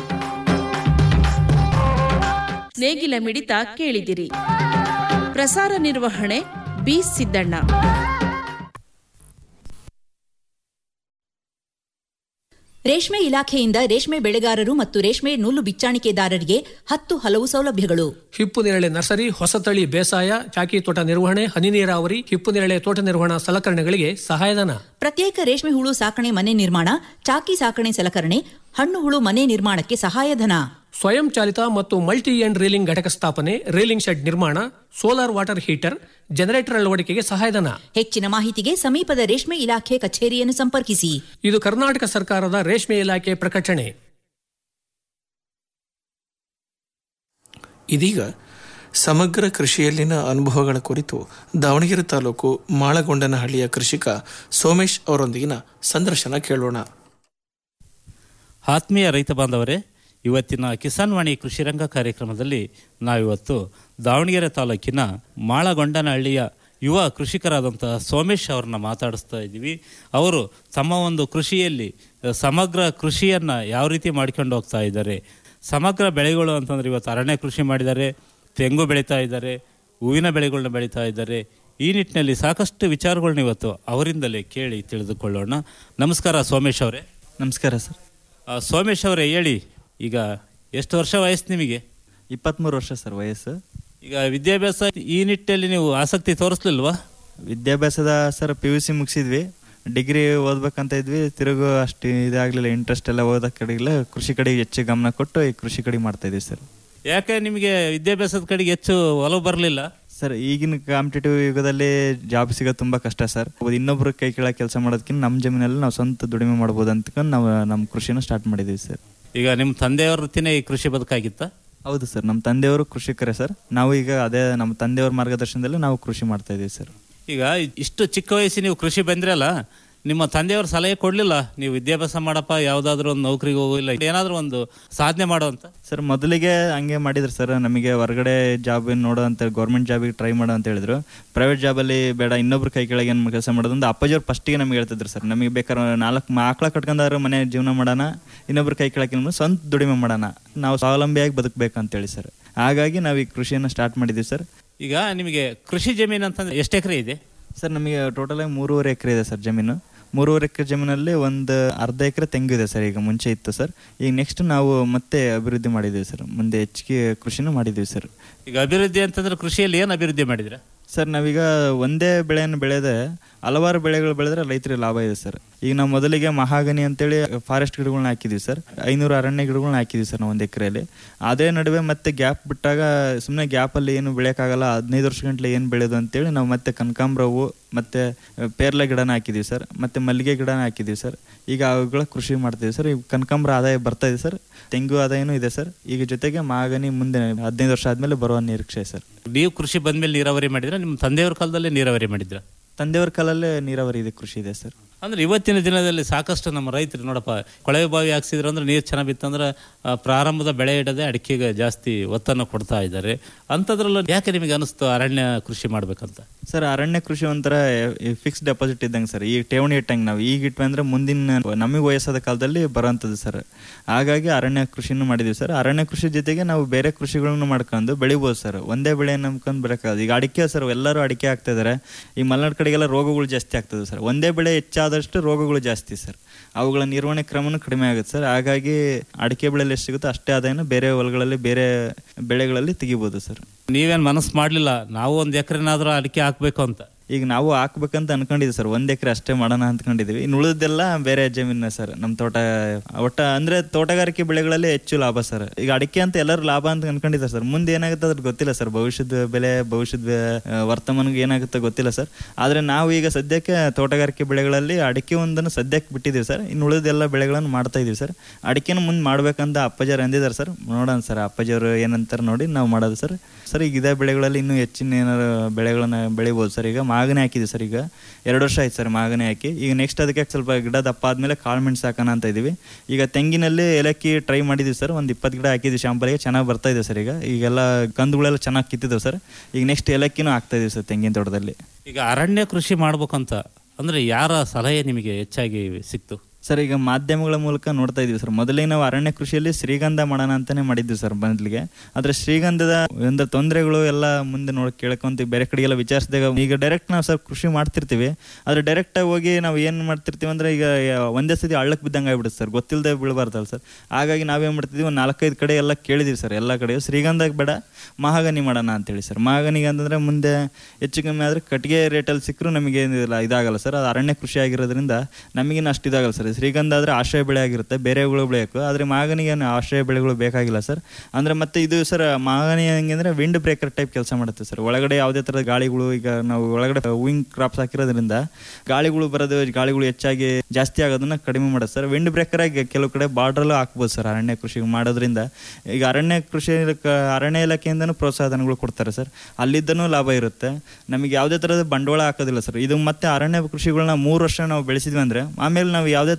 ನೇಗಿಲ ಮಿಡಿತ ಕೇಳಿದಿರಿ ಪ್ರಸಾರ ನಿರ್ವಹಣೆ ಬಿ ಸಿದ್ದಣ್ಣ ರೇಷ್ಮೆ ಇಲಾಖೆಯಿಂದ ರೇಷ್ಮೆ ಬೆಳೆಗಾರರು ಮತ್ತು ರೇಷ್ಮೆ ನೂಲು ಬಿಚ್ಚಾಣಿಕೆದಾರರಿಗೆ ಹತ್ತು ಹಲವು ಸೌಲಭ್ಯಗಳು ಹಿಪ್ಪು ನೇರಳೆ ನರ್ಸರಿ ಹೊಸತಳಿ ಬೇಸಾಯ ಚಾಕಿ ತೋಟ ನಿರ್ವಹಣೆ ಹನಿ ನೀರಾವರಿ ಹಿಪ್ಪು ನೇರಳೆ ತೋಟ ನಿರ್ವಹಣಾ ಸಲಕರಣೆಗಳಿಗೆ ಸಹಾಯಧನ ಪ್ರತ್ಯೇಕ ರೇಷ್ಮೆ ಹುಳು ಸಾಕಣೆ ಮನೆ ನಿರ್ಮಾಣ ಚಾಕಿ ಸಾಕಣೆ ಸಲಕರಣೆ ಹಣ್ಣು ಹುಳು ಮನೆ ನಿರ್ಮಾಣಕ್ಕೆ ಸಹಾಯಧನ ಸ್ವಯಂ ಚಾಲಿತ ಮತ್ತು ಮಲ್ಟಿ ಎಂಡ್ ರೀಲಿಂಗ್ ಘಟಕ ಸ್ಥಾಪನೆ ರೀಲಿಂಗ್ ಶೆಡ್ ನಿರ್ಮಾಣ ಸೋಲಾರ್ ವಾಟರ್ ಹೀಟರ್ ಜನರೇಟರ್ ಅಳವಡಿಕೆಗೆ ಸಹಾಯಧನ ಹೆಚ್ಚಿನ ಮಾಹಿತಿಗೆ ಸಮೀಪದ ರೇಷ್ಮೆ ಇಲಾಖೆ ಕಚೇರಿಯನ್ನು ಸಂಪರ್ಕಿಸಿ ಇದು ಕರ್ನಾಟಕ ಸರ್ಕಾರದ ರೇಷ್ಮೆ ಇಲಾಖೆ ಪ್ರಕಟಣೆ ಇದೀಗ ಸಮಗ್ರ ಕೃಷಿಯಲ್ಲಿನ ಅನುಭವಗಳ ಕುರಿತು ದಾವಣಗೆರೆ ತಾಲೂಕು ಮಾಳಗೊಂಡನಹಳ್ಳಿಯ ಕೃಷಿಕ ಸೋಮೇಶ್ ಅವರೊಂದಿಗಿನ ಸಂದರ್ಶನ ಕೇಳೋಣ ಆತ್ಮೀಯ ರೈತ ಬಾಂಧವರೇ ಇವತ್ತಿನ ಕಿಸಾನ್ ವಾಣಿ ಕೃಷಿ ರಂಗ ಕಾರ್ಯಕ್ರಮದಲ್ಲಿ ನಾವಿವತ್ತು ದಾವಣಗೆರೆ ತಾಲೂಕಿನ ಮಾಳಗೊಂಡನಹಳ್ಳಿಯ ಯುವ ಕೃಷಿಕರಾದಂತಹ ಸೋಮೇಶ್ ಅವ್ರನ್ನ ಮಾತಾಡಿಸ್ತಾ ಇದ್ದೀವಿ ಅವರು ತಮ್ಮ ಒಂದು ಕೃಷಿಯಲ್ಲಿ ಅಹ್, ಸಮಗ್ರ ಕೃಷಿಯನ್ನು ಯಾವ ರೀತಿ ಮಾಡ್ಕೊಂಡು ಹೋಗ್ತಾ ಇದ್ದಾರೆ ಸಮಗ್ರ ಬೆಳೆಗಳು ಅಂತಂದ್ರೆ ಇವತ್ತು ಅರಣ್ಯ ಕೃಷಿ ಮಾಡಿದ್ದಾರೆ ತೆಂಗು ಬೆಳೀತಾ ಇದ್ದಾರೆ ಹೂವಿನ ಬೆಳೆಗಳನ್ನ ಬೆಳೀತಾ ಇದ್ದಾರೆ ಈ ನಿಟ್ಟಿನಲ್ಲಿ ಸಾಕಷ್ಟು ವಿಚಾರಗಳನ್ನ ಇವತ್ತು ಅವರಿಂದಲೇ ಕೇಳಿ ತಿಳಿದುಕೊಳ್ಳೋಣ ನಮಸ್ಕಾರ ಸೋಮೇಶ್ ಅವರೇ ನಮಸ್ಕಾರ ಸರ್ ಆ, ಸೋಮೇಶ್ ಅವರೇ ಹೇಳಿ ಈಗ ಎಷ್ಟು ವರ್ಷ ವಯಸ್ಸು ನಿಮಗೆ ಇಪ್ಪತ್ತ್ಮೂರು ವರ್ಷ ಸರ್ ವಯಸ್ಸು ಈಗ ವಿದ್ಯಾಭ್ಯಾಸ ಈ ನಿಟ್ಟಿನಲ್ಲಿ ನೀವು ಆಸಕ್ತಿ ತೋರಿಸ್ಲಿಲ್ವಾ ವಿದ್ಯಾಭ್ಯಾಸದ ಸರ್ ಪಿ ಯು ಸಿ ಮುಗಿಸಿದ್ವಿ ಡಿಗ್ರಿ ಓದ್ಬೇಕಂತ ಇದ್ವಿ ತಿರುಗು ಅಷ್ಟು ಇದಾಗಲಿಲ್ಲ ಇಂಟ್ರೆಸ್ಟ್ ಎಲ್ಲ ಓದೋಕೆ ಕಡೆಗಿಲ್ಲ ಕೃಷಿ ಕಡೆಗೆ ಹೆಚ್ಚು ಗಮನ ಕೊಟ್ಟು ಈ ಕೃಷಿ ಕಡೆಗೆ ಮಾಡ್ತಾ ಇದ್ದೀವಿ ಸರ್ ಯಾಕೆ ನಿಮಗೆ ವಿದ್ಯಾಭ್ಯಾಸದ ಕಡೆಗೆ ಹೆಚ್ಚು ಒಲವು ಬರಲಿಲ್ಲ ಸರ್ ಈಗಿನ ಕಾಂಪಿಟೇಟಿವ್ ಯುಗದಲ್ಲಿ ಜಾಬ್ ಸಿಗೋದು ತುಂಬ ಕಷ್ಟ ಸರ್ ಇನ್ನೊಬ್ರ ಕೈ ಕೆಳಗೆ ಕೆಲಸ ಮಾಡೋದಕ್ಕಿಂತ ನಮ್ಮ ಜಮೀನಲ್ಲಿ ನಾವು ಸ್ವಂತ ದುಡಿಮೆ ಮಾಡ್ಬೋದು ಅಂತಕೊಂಡು ನಾವು ನಮ್ಮ ಕೃಷಿನ ಸ್ಟಾರ್ಟ್ ಮಾಡಿದ್ದೀವಿ ಸರ್ ಈಗ ನಿಮ್ಮ ತಂದೆಯವ್ರ ವೃತ್ತಿನೇ ಈ ಕೃಷಿ ಬದುಕಾಗಿತ್ತಾ ಹೌದು ಸರ್ ನಮ್ಮ ತಂದೆಯವರು ಕೃಷಿಕರೇ ಸರ್ ನಾವು ಈಗ ಅದೇ ನಮ್ಮ ತಂದೆಯವ್ರ ಮಾರ್ಗದರ್ಶನದಲ್ಲಿ ನಾವು ಕೃಷಿ ಮಾಡ್ತಾ ಇದ್ದೀವಿ ಸರ್ ಈಗ ಇಷ್ಟು ಚಿಕ್ಕ ವಯಸ್ಸಿಗೆ ನೀವು ಕೃಷಿ ಬಂದ್ರಲ್ಲ ನಿಮ್ಮ ತಂದೆಯವ್ರ ಸಲಹೆ ಕೊಡ್ಲಿಲ್ಲ ನೀವು ವಿದ್ಯಾಭ್ಯಾಸ ಮಾಡಪ್ಪ ಯಾವ್ದಾದ್ರು ಒಂದು ನೌಕರಿಗೆ ಹೋಗಿಲ್ಲ ಏನಾದ್ರೂ ಒಂದು ಸಾಧನೆ ಮಾಡೋ ಅಂತ ಸರ್ ಮೊದಲಿಗೆ ಹಂಗೆ ಮಾಡಿದ್ರು ಸರ್ ನಮಗೆ ಹೊರಗಡೆ ಜಾಬ್ ನೋಡೋ ಅಂತ ಗೌರ್ಮೆಂಟ್ ಜಾಬಿಗೆ ಟ್ರೈ ಮಾಡೋ ಅಂತ ಹೇಳಿದ್ರು ಪ್ರೈವೇಟ್ ಜಾಬಲ್ಲಿ ಬೇಡ ಇನ್ನೊಬ್ರ ಕೈ ಕೆಳಗೆ ಏನು ಕೆಲಸ ಮಾಡೋದು ಅಂತ ಅಪ್ಪಾಜಿಯವ್ರು ಫಸ್ಟಿಗೆ ನಮಗೆ ಹೇಳ್ತಿದ್ರು ಸರ್ ನಮಗೆ ಬೇಕಾದ್ರೆ ನಾಲ್ಕು ಆಕಳ ಕಟ್ಕೊಂಡಾದ್ರು ಮನೆ ಜೀವನ ಮಾಡೋಣ ಇನ್ನೊಬ್ರ ಕೈ ಕೆಳಗೆ ಏನು ಸ್ವಂತ ದುಡಿಮೆ ಮಾಡೋಣ ನಾವು ಸ್ವಾವಲಂಬಿಯಾಗಿ ಬದುಕಬೇಕಂತೇಳಿ ಸರ್ ಹಾಗಾಗಿ ನಾವು ಈ ಕೃಷಿಯನ್ನು ಸ್ಟಾರ್ಟ್ ಮಾಡಿದ್ದೀವಿ ಸರ್ ಈಗ ನಿಮಗೆ ಕೃಷಿ ಜಮೀನು ಅಂತಂದ್ರೆ ಎಷ್ಟು ಎಕರೆ ಇದೆ ಸರ್ ನಮಗೆ ಟೋಟಲ್ ಆಗಿ ಮೂರುವರೆ ಎಕರೆ ಇದೆ ಸರ್ ಜಮೀನು ಮೂರುವರೆ ಎಕರೆ ಜಮೀನಲ್ಲಿ ಒಂದು ಅರ್ಧ ಎಕರೆ ತೆಂಗು ಇದೆ ಸರ್ ಈಗ ಮುಂಚೆ ಇತ್ತು ಸರ್ ಈಗ ನೆಕ್ಸ್ಟ್ ನಾವು ಮತ್ತೆ ಅಭಿವೃದ್ಧಿ ಮಾಡಿದ್ದೀವಿ ಸರ್ ಮುಂದೆ ಹೆಚ್ಚಿಗೆ ಕೃಷಿನೂ ಮಾಡಿದ್ದೀವಿ ಸರ್ ಈಗ ಅಭಿವೃದ್ಧಿ ಅಂತಂದ್ರೆ ಕೃಷಿಯಲ್ಲಿ ಏನು ಅಭಿವೃದ್ಧಿ ಮಾಡಿದ್ರ ಸರ್ ನಾವೀಗ ಒಂದೇ ಬೆಳೆಯನ್ನು ಬೆಳೆದೆ ಹಲವಾರು ಬೆಳೆಗಳು ಬೆಳೆದ್ರೆ ರೈತರಿಗೆ ಲಾಭ ಇದೆ ಸರ್ ಈಗ ನಾವು ಮೊದಲಿಗೆ ಮಹಾಗನಿ ಅಂತೇಳಿ ಫಾರೆಸ್ಟ್ ಗಿಡಗಳನ್ನ ಹಾಕಿದ್ವಿ ಸರ್ ಐನೂರು ಅರಣ್ಯ ಗಿಡಗಳನ್ನ ಹಾಕಿದ್ವಿ ಸರ್ ನಾವು ಒಂದು ಎಕರೆಯಲ್ಲಿ ಅದೇ ನಡುವೆ ಮತ್ತೆ ಗ್ಯಾಪ್ ಬಿಟ್ಟಾಗ ಸುಮ್ಮನೆ ಗ್ಯಾಪಲ್ಲಿ ಏನು ಬೆಳೆಯೋಕ್ಕಾಗಲ್ಲ ಹದಿನೈದು ವರ್ಷ ಗಂಟ್ಲೆ ಏನು ಬೆಳೆಯೋದು ಅಂತೇಳಿ ನಾವು ಮತ್ತೆ ಕನಕಾಂಬರ ಹೂವು ಮತ್ತೆ ಪೇರ್ಲೆ ಗಿಡನ ಹಾಕಿದ್ವಿ ಸರ್ ಮತ್ತೆ ಮಲ್ಲಿಗೆ ಗಿಡನ ಹಾಕಿದ್ವಿ ಸರ್ ಈಗ ಅವುಗಳ ಕೃಷಿ ಮಾಡ್ತೀವಿ ಸರ್ ಈಗ ಕನಕಾಂಬರ ಆದಾಯ ಬರ್ತಾ ಇದೆ ಸರ್ ತೆಂಗು ಆದಾಯನೂ ಇದೆ ಸರ್ ಈಗ ಜೊತೆಗೆ ಮಾಗನಿ ಮುಂದೆ ಹದಿನೈದು ವರ್ಷ ಆದ್ಮೇಲೆ ಬರುವ ನಿರೀಕ್ಷೆ ಸರ್ ನೀವು ಕೃಷಿ ಬಂದ್ಮೇಲೆ ನೀರಾವರಿ ಮಾಡಿದ್ರ ನಿಮ್ಮ ತಂದೆಯವ್ರ ಕಾಲದಲ್ಲೇ ನೀರಾವರಿ ಮಾಡಿದ್ರ ತಂದೆಯವ್ರ ಕಾಲಲ್ಲೇ ನೀರಾವರಿ ಇದೆ ಕೃಷಿ ಇದೆ ಸರ್ ಅಂದ್ರೆ ಇವತ್ತಿನ ದಿನದಲ್ಲಿ ಸಾಕಷ್ಟು ನಮ್ಮ ರೈತರು ನೋಡಪ್ಪ ಕೊಳವೆ ಬಾವಿ ಹಾಕ್ಸಿದ್ರು ಅಂದ್ರೆ ನೀರು ಚೆನ್ನಾಗಿ ಬಿತ್ತಂದ್ರೆ ಆ, ಪ್ರಾರಂಭದ ಬೆಳೆ ಇಡದೆ ಅಡಿಕೆಗೆ ಜಾಸ್ತಿ ಒತ್ತನ್ನು ಕೊಡ್ತಾ ಇದ್ದಾರೆ ಅಂಥದ್ರಲ್ಲೂ ಯಾಕೆ ನಿಮಗೆ ಅನಿಸ್ತು ಅರಣ್ಯ ಕೃಷಿ ಮಾಡ್ಬೇಕಂತ ಸರ್ ಅರಣ್ಯ ಕೃಷಿ ಒಂಥರ ಫಿಕ್ಸ್ ಡೆಪಾಸಿಟ್ ಇದ್ದಂಗೆ ಸರ್ ಈಗ ಠೇವಣಿ ಇಟ್ಟಂಗೆ ನಾವು ಈಗ ಇಟ್ವಿ ಅಂದ್ರೆ ಮುಂದಿನ ನಮಗೆ ವಯಸ್ಸಾದ ಕಾಲದಲ್ಲಿ ಬರೋಂಥದ್ದು ಸರ್ ಹಾಗಾಗಿ ಅರಣ್ಯ ಕೃಷಿನೂ ಮಾಡಿದ್ವಿ ಸರ್ ಅರಣ್ಯ ಕೃಷಿ ಜೊತೆಗೆ ನಾವು ಬೇರೆ ಕೃಷಿಗಳನ್ನು ಮಾಡ್ಕೊಂಡು ಬೆಳಿಬೋದು ಸರ್ ಒಂದೇ ಬೆಳೆ ನಂಬ್ಕೊಂಡು ಬರೋಕ್ಕಾಗದು ಈಗ ಅಡಿಕೆ ಸರ್ ಎಲ್ಲರೂ ಅಡಿಕೆ ಹಾಕ್ತಾ ಇದ್ದಾರೆ ಈ ಮಲೆನಾಡು ಕಡೆಗೆಲ್ಲ ರೋಗಗಳು ಜಾಸ್ತಿ ಆಗ್ತದೆ ಸರ್ ಒಂದೇ ಬೆಳೆ ಹೆಚ್ಚಾದಷ್ಟು ರೋಗಗಳು ಜಾಸ್ತಿ ಸರ್ ಅವುಗಳ ನಿರ್ವಹಣೆ ಕ್ರಮನೂ ಕಡಿಮೆ ಆಗುತ್ತೆ ಸರ್ ಹಾಗಾಗಿ ಅಡಿಕೆ ಬೆಳೆಯಲ್ಲಿ ಎಷ್ಟು ಸಿಗುತ್ತೋ ಅಷ್ಟೇ ಆದಾಯನ ಬೇರೆ ಹೊಲಗಳಲ್ಲಿ ಬೇರೆ ಬೆಳೆಗಳಲ್ಲಿ ತೆಗಿಬೋದು ಸರ್ ನೀವೇನು ಮನಸ್ಸು ಮಾಡಲಿಲ್ಲ ನಾವು ಒಂದು ಎಕರೆನಾದ್ರೂ ಅಡಿಕೆ ಹಾಕ್ಬೇಕು ಅಂತ ಈಗ ನಾವು ಹಾಕ್ಬೇಕಂತ ಅನ್ಕೊಂಡಿದ್ವಿ ಸರ್ ಒಂದ್ ಎಕರೆ ಅಷ್ಟೇ ಮಾಡೋಣ ಅಂದ್ಕೊಂಡಿದೀವಿ ಇನ್ನು ಉಳಿದೆಲ್ಲ ಬೇರೆ ಜಮೀನ ಸರ್ ನಮ್ಮ ತೋಟ ಒಟ್ಟ ಅಂದ್ರೆ ತೋಟಗಾರಿಕೆ ಬೆಳೆಗಳಲ್ಲಿ ಹೆಚ್ಚು ಲಾಭ ಸರ್ ಈಗ ಅಡಿಕೆ ಅಂತ ಎಲ್ಲರೂ ಲಾಭ ಅಂತ ಅನ್ಕೊಂಡಿದ್ದಾರೆ ಸರ್ ಮುಂದೆ ಏನಾಗುತ್ತೆ ಅದ್ರ ಗೊತ್ತಿಲ್ಲ ಸರ್ ಭವಿಷ್ಯದ ಬೆಲೆ ಭವಿಷ್ಯದ ಬೆ- ಆ, ವರ್ತಮಾನಕ್ಕೆ ಏನಾಗುತ್ತೆ ಗೊತ್ತಿಲ್ಲ ಸರ್ ಆದ್ರೆ ನಾವು ಈಗ ಸದ್ಯಕ್ಕೆ ತೋಟಗಾರಿಕೆ ಬೆಳೆಗಳಲ್ಲಿ ಅಡಿಕೆ ಒಂದನ್ನು ಸದ್ಯಕ್ಕೆ ಬಿಟ್ಟಿದ್ದೀವಿ ಸರ್ ಇನ್ನು ಉಳಿದೆಲ್ಲ ಬೆಳೆಗಳನ್ನು ಮಾಡ್ತಾ ಇದೀವಿ ಸರ್ ಅಡಿಕೆನ ಮುಂದೆ ಮಾಡ್ಬೇಕಂತ ಅಪ್ಪಾಜಿಯವ್ರು ಅಂದಿದ್ದಾರೆ ಸರ್ ನೋಡೋಣ ಸರ್ ಅಪ್ಪಾಜಿಯವರು ಏನಂತಾರೆ ನೋಡಿ ನಾವು ಮಾಡೋದು ಸರ್ ಸರ್ ಈಗ ಇದೇ ಬೆಳೆಗಳಲ್ಲಿ ಇನ್ನೂ ಹೆಚ್ಚಿನ ಏನಾರು ಬೆಳೆಗಳನ್ನ ಬೆಳಿಬೋದು ಸರ್ ಈಗ ಮಾಗನೆ ಹಾಕಿದ್ವಿ ಸರ್ ಈಗ ಎರಡು ವರ್ಷ ಆಯ್ತು ಸರ್ ಮಾಗನೆ ಹಾಕಿ ಈಗ ನೆಕ್ಸ್ಟ್ ಅದಕ್ಕೆ ಸ್ವಲ್ಪ ಗಿಡ ದಪ್ಪ ಆದ್ಮೇಲೆ ಕಾಳು ಮೆಣಸು ಹಾಕೋಣ ಅಂತ ಇದೀವಿ ಈಗ ತೆಂಗಿನಲ್ಲಿ ಏಲಕ್ಕಿ ಟ್ರೈ ಮಾಡಿದ್ವಿ ಸರ್ ಒಂದು ಇಪ್ಪತ್ತು ಗಿಡ ಹಾಕಿದ್ವಿ ಶಾಂಪಲ್ಗೆ ಚೆನ್ನಾಗಿ ಬರ್ತಾ ಇದೆ ಸರ್ ಈಗ ಈಗೆಲ್ಲ ಕಂದುಗಳೆಲ್ಲ ಚೆನ್ನಾಗಿ ಕಿತ್ತಿದ್ದಾವೆ ಸರ್ ಈಗ ನೆಕ್ಸ್ಟ್ ಏಲಕ್ಕಿನೂ ಹಾಕ್ತಾ ಇದೀವಿ ಸರ್ ತೆಂಗಿನ ತೋಟದಲ್ಲಿ ಈಗ ಅರಣ್ಯ ಕೃಷಿ ಮಾಡ್ಬೇಕಂತ ಅಂದ್ರೆ ಯಾರ ಸಲಹೆ ನಿಮಗೆ ಹೆಚ್ಚಾಗಿ ಸಿಕ್ತು ಸರ್ ಈಗ ಮಾಧ್ಯಮಗಳ ಮೂಲಕ ನೋಡ್ತಾ ಇದೀವಿ ಸರ್ ಮೊದಲಿಗೆ ನಾವು ಅರಣ್ಯ ಕೃಷಿಯಲ್ಲಿ ಶ್ರೀಗಂಧ ಮಾಡೋಣ ಅಂತಾನೆ ಮಾಡಿದ್ವಿ ಸರ್ ಮೊದಲಿಗೆ ಆದ್ರೆ ಶ್ರೀಗಂಧದ ಒಂದು ತೊಂದರೆಗಳು ಎಲ್ಲ ಮುಂದೆ ನೋಡಿ ಕೇಳ್ಕೊಂತೀವಿ ಬೇರೆ ಕಡೆಗೆಲ್ಲ ವಿಚಾರಿಸಿದಾಗ ಈಗ ಡೈರೆಕ್ಟ್ ನಾವು ಸರ್ ಕೃಷಿ ಮಾಡ್ತಿರ್ತೀವಿ ಆದ್ರೆ ಡೈರೆಕ್ಟ್ ಆಗಿ ಹೋಗಿ ನಾವು ಏನ್ ಮಾಡ್ತಿರ್ತೀವಿ ಅಂದ್ರೆ ಈಗ ಒಂದೇ ಸತಿ ಹಳ್ಳಕ್ಕೆ ಬಿದ್ದಂಗೆ ಆಗ್ಬಿಡುತ್ತೆ ಸರ್ ಗೊತ್ತಿಲ್ಲದೆ ಬೀಳಬಾರ್ದಲ್ಲ ಸರ್ ಹಾಗಾಗಿ ನಾವೇನ್ ಮಾಡ್ತಿದ್ವಿ ಒಂದು ನಾಲ್ಕೈದು ಕಡೆ ಎಲ್ಲ ಕೇಳಿದೀವಿ ಸರ್ ಎಲ್ಲ ಕಡೆ ಶ್ರೀಗಂಧಕ್ಕೆ ಬೇಡ ಮಹಾಗನಿ ಮಾಡೋಣ ಅಂತೇಳಿ ಸರ್ ಮಹಾಗನಿಗೆ ಅಂತಂದ್ರೆ ಮುಂದೆ ಹೆಚ್ಚು ಕಮ್ಮಿ ಆದ್ರೆ ಕಟ್ಟಿಗೆ ರೇಟಲ್ಲಿ ಸಿಕ್ಕರೂ ನಮಗೆ ಏನಿಲ್ಲ ಇದಾಗಲ್ಲ ಸರ್ ಅದು ಅರಣ್ಯ ಕೃಷಿ ಆಗಿರೋದ್ರಿಂದ ನಮಗೇನು ಅಷ್ಟು ಇದಾಗಲ್ಲ ಸರ್ ಶ್ರೀಗಂಧ ಆದರೆ ಆಶ್ರಯ ಬೆಳೆ ಆಗಿರುತ್ತೆ ಬೇರೆಗಳು ಬೆಳೆಯೋಕು ಆದರೆ ಮಾಗನಿಗೆ ಏನು ಆಶ್ರಯ ಬೆಳೆಗಳು ಬೇಕಾಗಿಲ್ಲ ಸರ್ ಅಂದರೆ ಮತ್ತೆ ಇದು ಸರ್ ಮಾಗನಿ ಹೆಂಗಂದ್ರೆ ವಿಂಡ್ ಬ್ರೇಕರ್ ಟೈಪ್ ಕೆಲಸ ಮಾಡುತ್ತೆ ಸರ್ ಒಳಗಡೆ ಯಾವುದೇ ಥರದ ಗಾಳಿಗಳು ಈಗ ನಾವು ಒಳಗಡೆ ಹೂವಿಂಗ್ ಕ್ರಾಪ್ಸ್ ಹಾಕಿರೋದ್ರಿಂದ ಗಾಳಿಗಳು ಬರೋದು ಗಾಳಿಗಳು ಹೆಚ್ಚಾಗಿ ಜಾಸ್ತಿ ಆಗೋದನ್ನ ಕಡಿಮೆ ಮಾಡುತ್ತೆ ಸರ್ ವಿಂಡ್ ಬ್ರೇಕರ್ ಆಗಿ ಕೆಲವು ಕಡೆ ಬಾರ್ಡ್ರಲ್ಲೂ ಹಾಕ್ಬೋದು ಸರ್ ಅರಣ್ಯ ಕೃಷಿ ಮಾಡೋದ್ರಿಂದ ಈಗ ಅರಣ್ಯ ಕೃಷಿ ಇಲಾಖೆ- ಅರಣ್ಯ ಇಲಾಖೆಯಿಂದನೂ ಪ್ರೋತ್ಸಾಹಧನಗಳು ಕೊಡ್ತಾರೆ ಸರ್ ಅಲ್ಲಿದ್ದನೂ ಲಾಭ ಇರುತ್ತೆ ನಮಗೆ ಯಾವುದೇ ಥರದ ಬಂಡವಾಳ ಹಾಕೋದಿಲ್ಲ ಸರ್ ಇದು ಮತ್ತೆ ಅರಣ್ಯ ಕೃಷಿಗಳನ್ನ ಮೂರು ವರ್ಷ ನಾವು ಬೆಳೆಸಿದ್ವಿ ಅಂದ್ರೆ ಆಮೇಲೆ ನಾವು ಯಾವುದೇ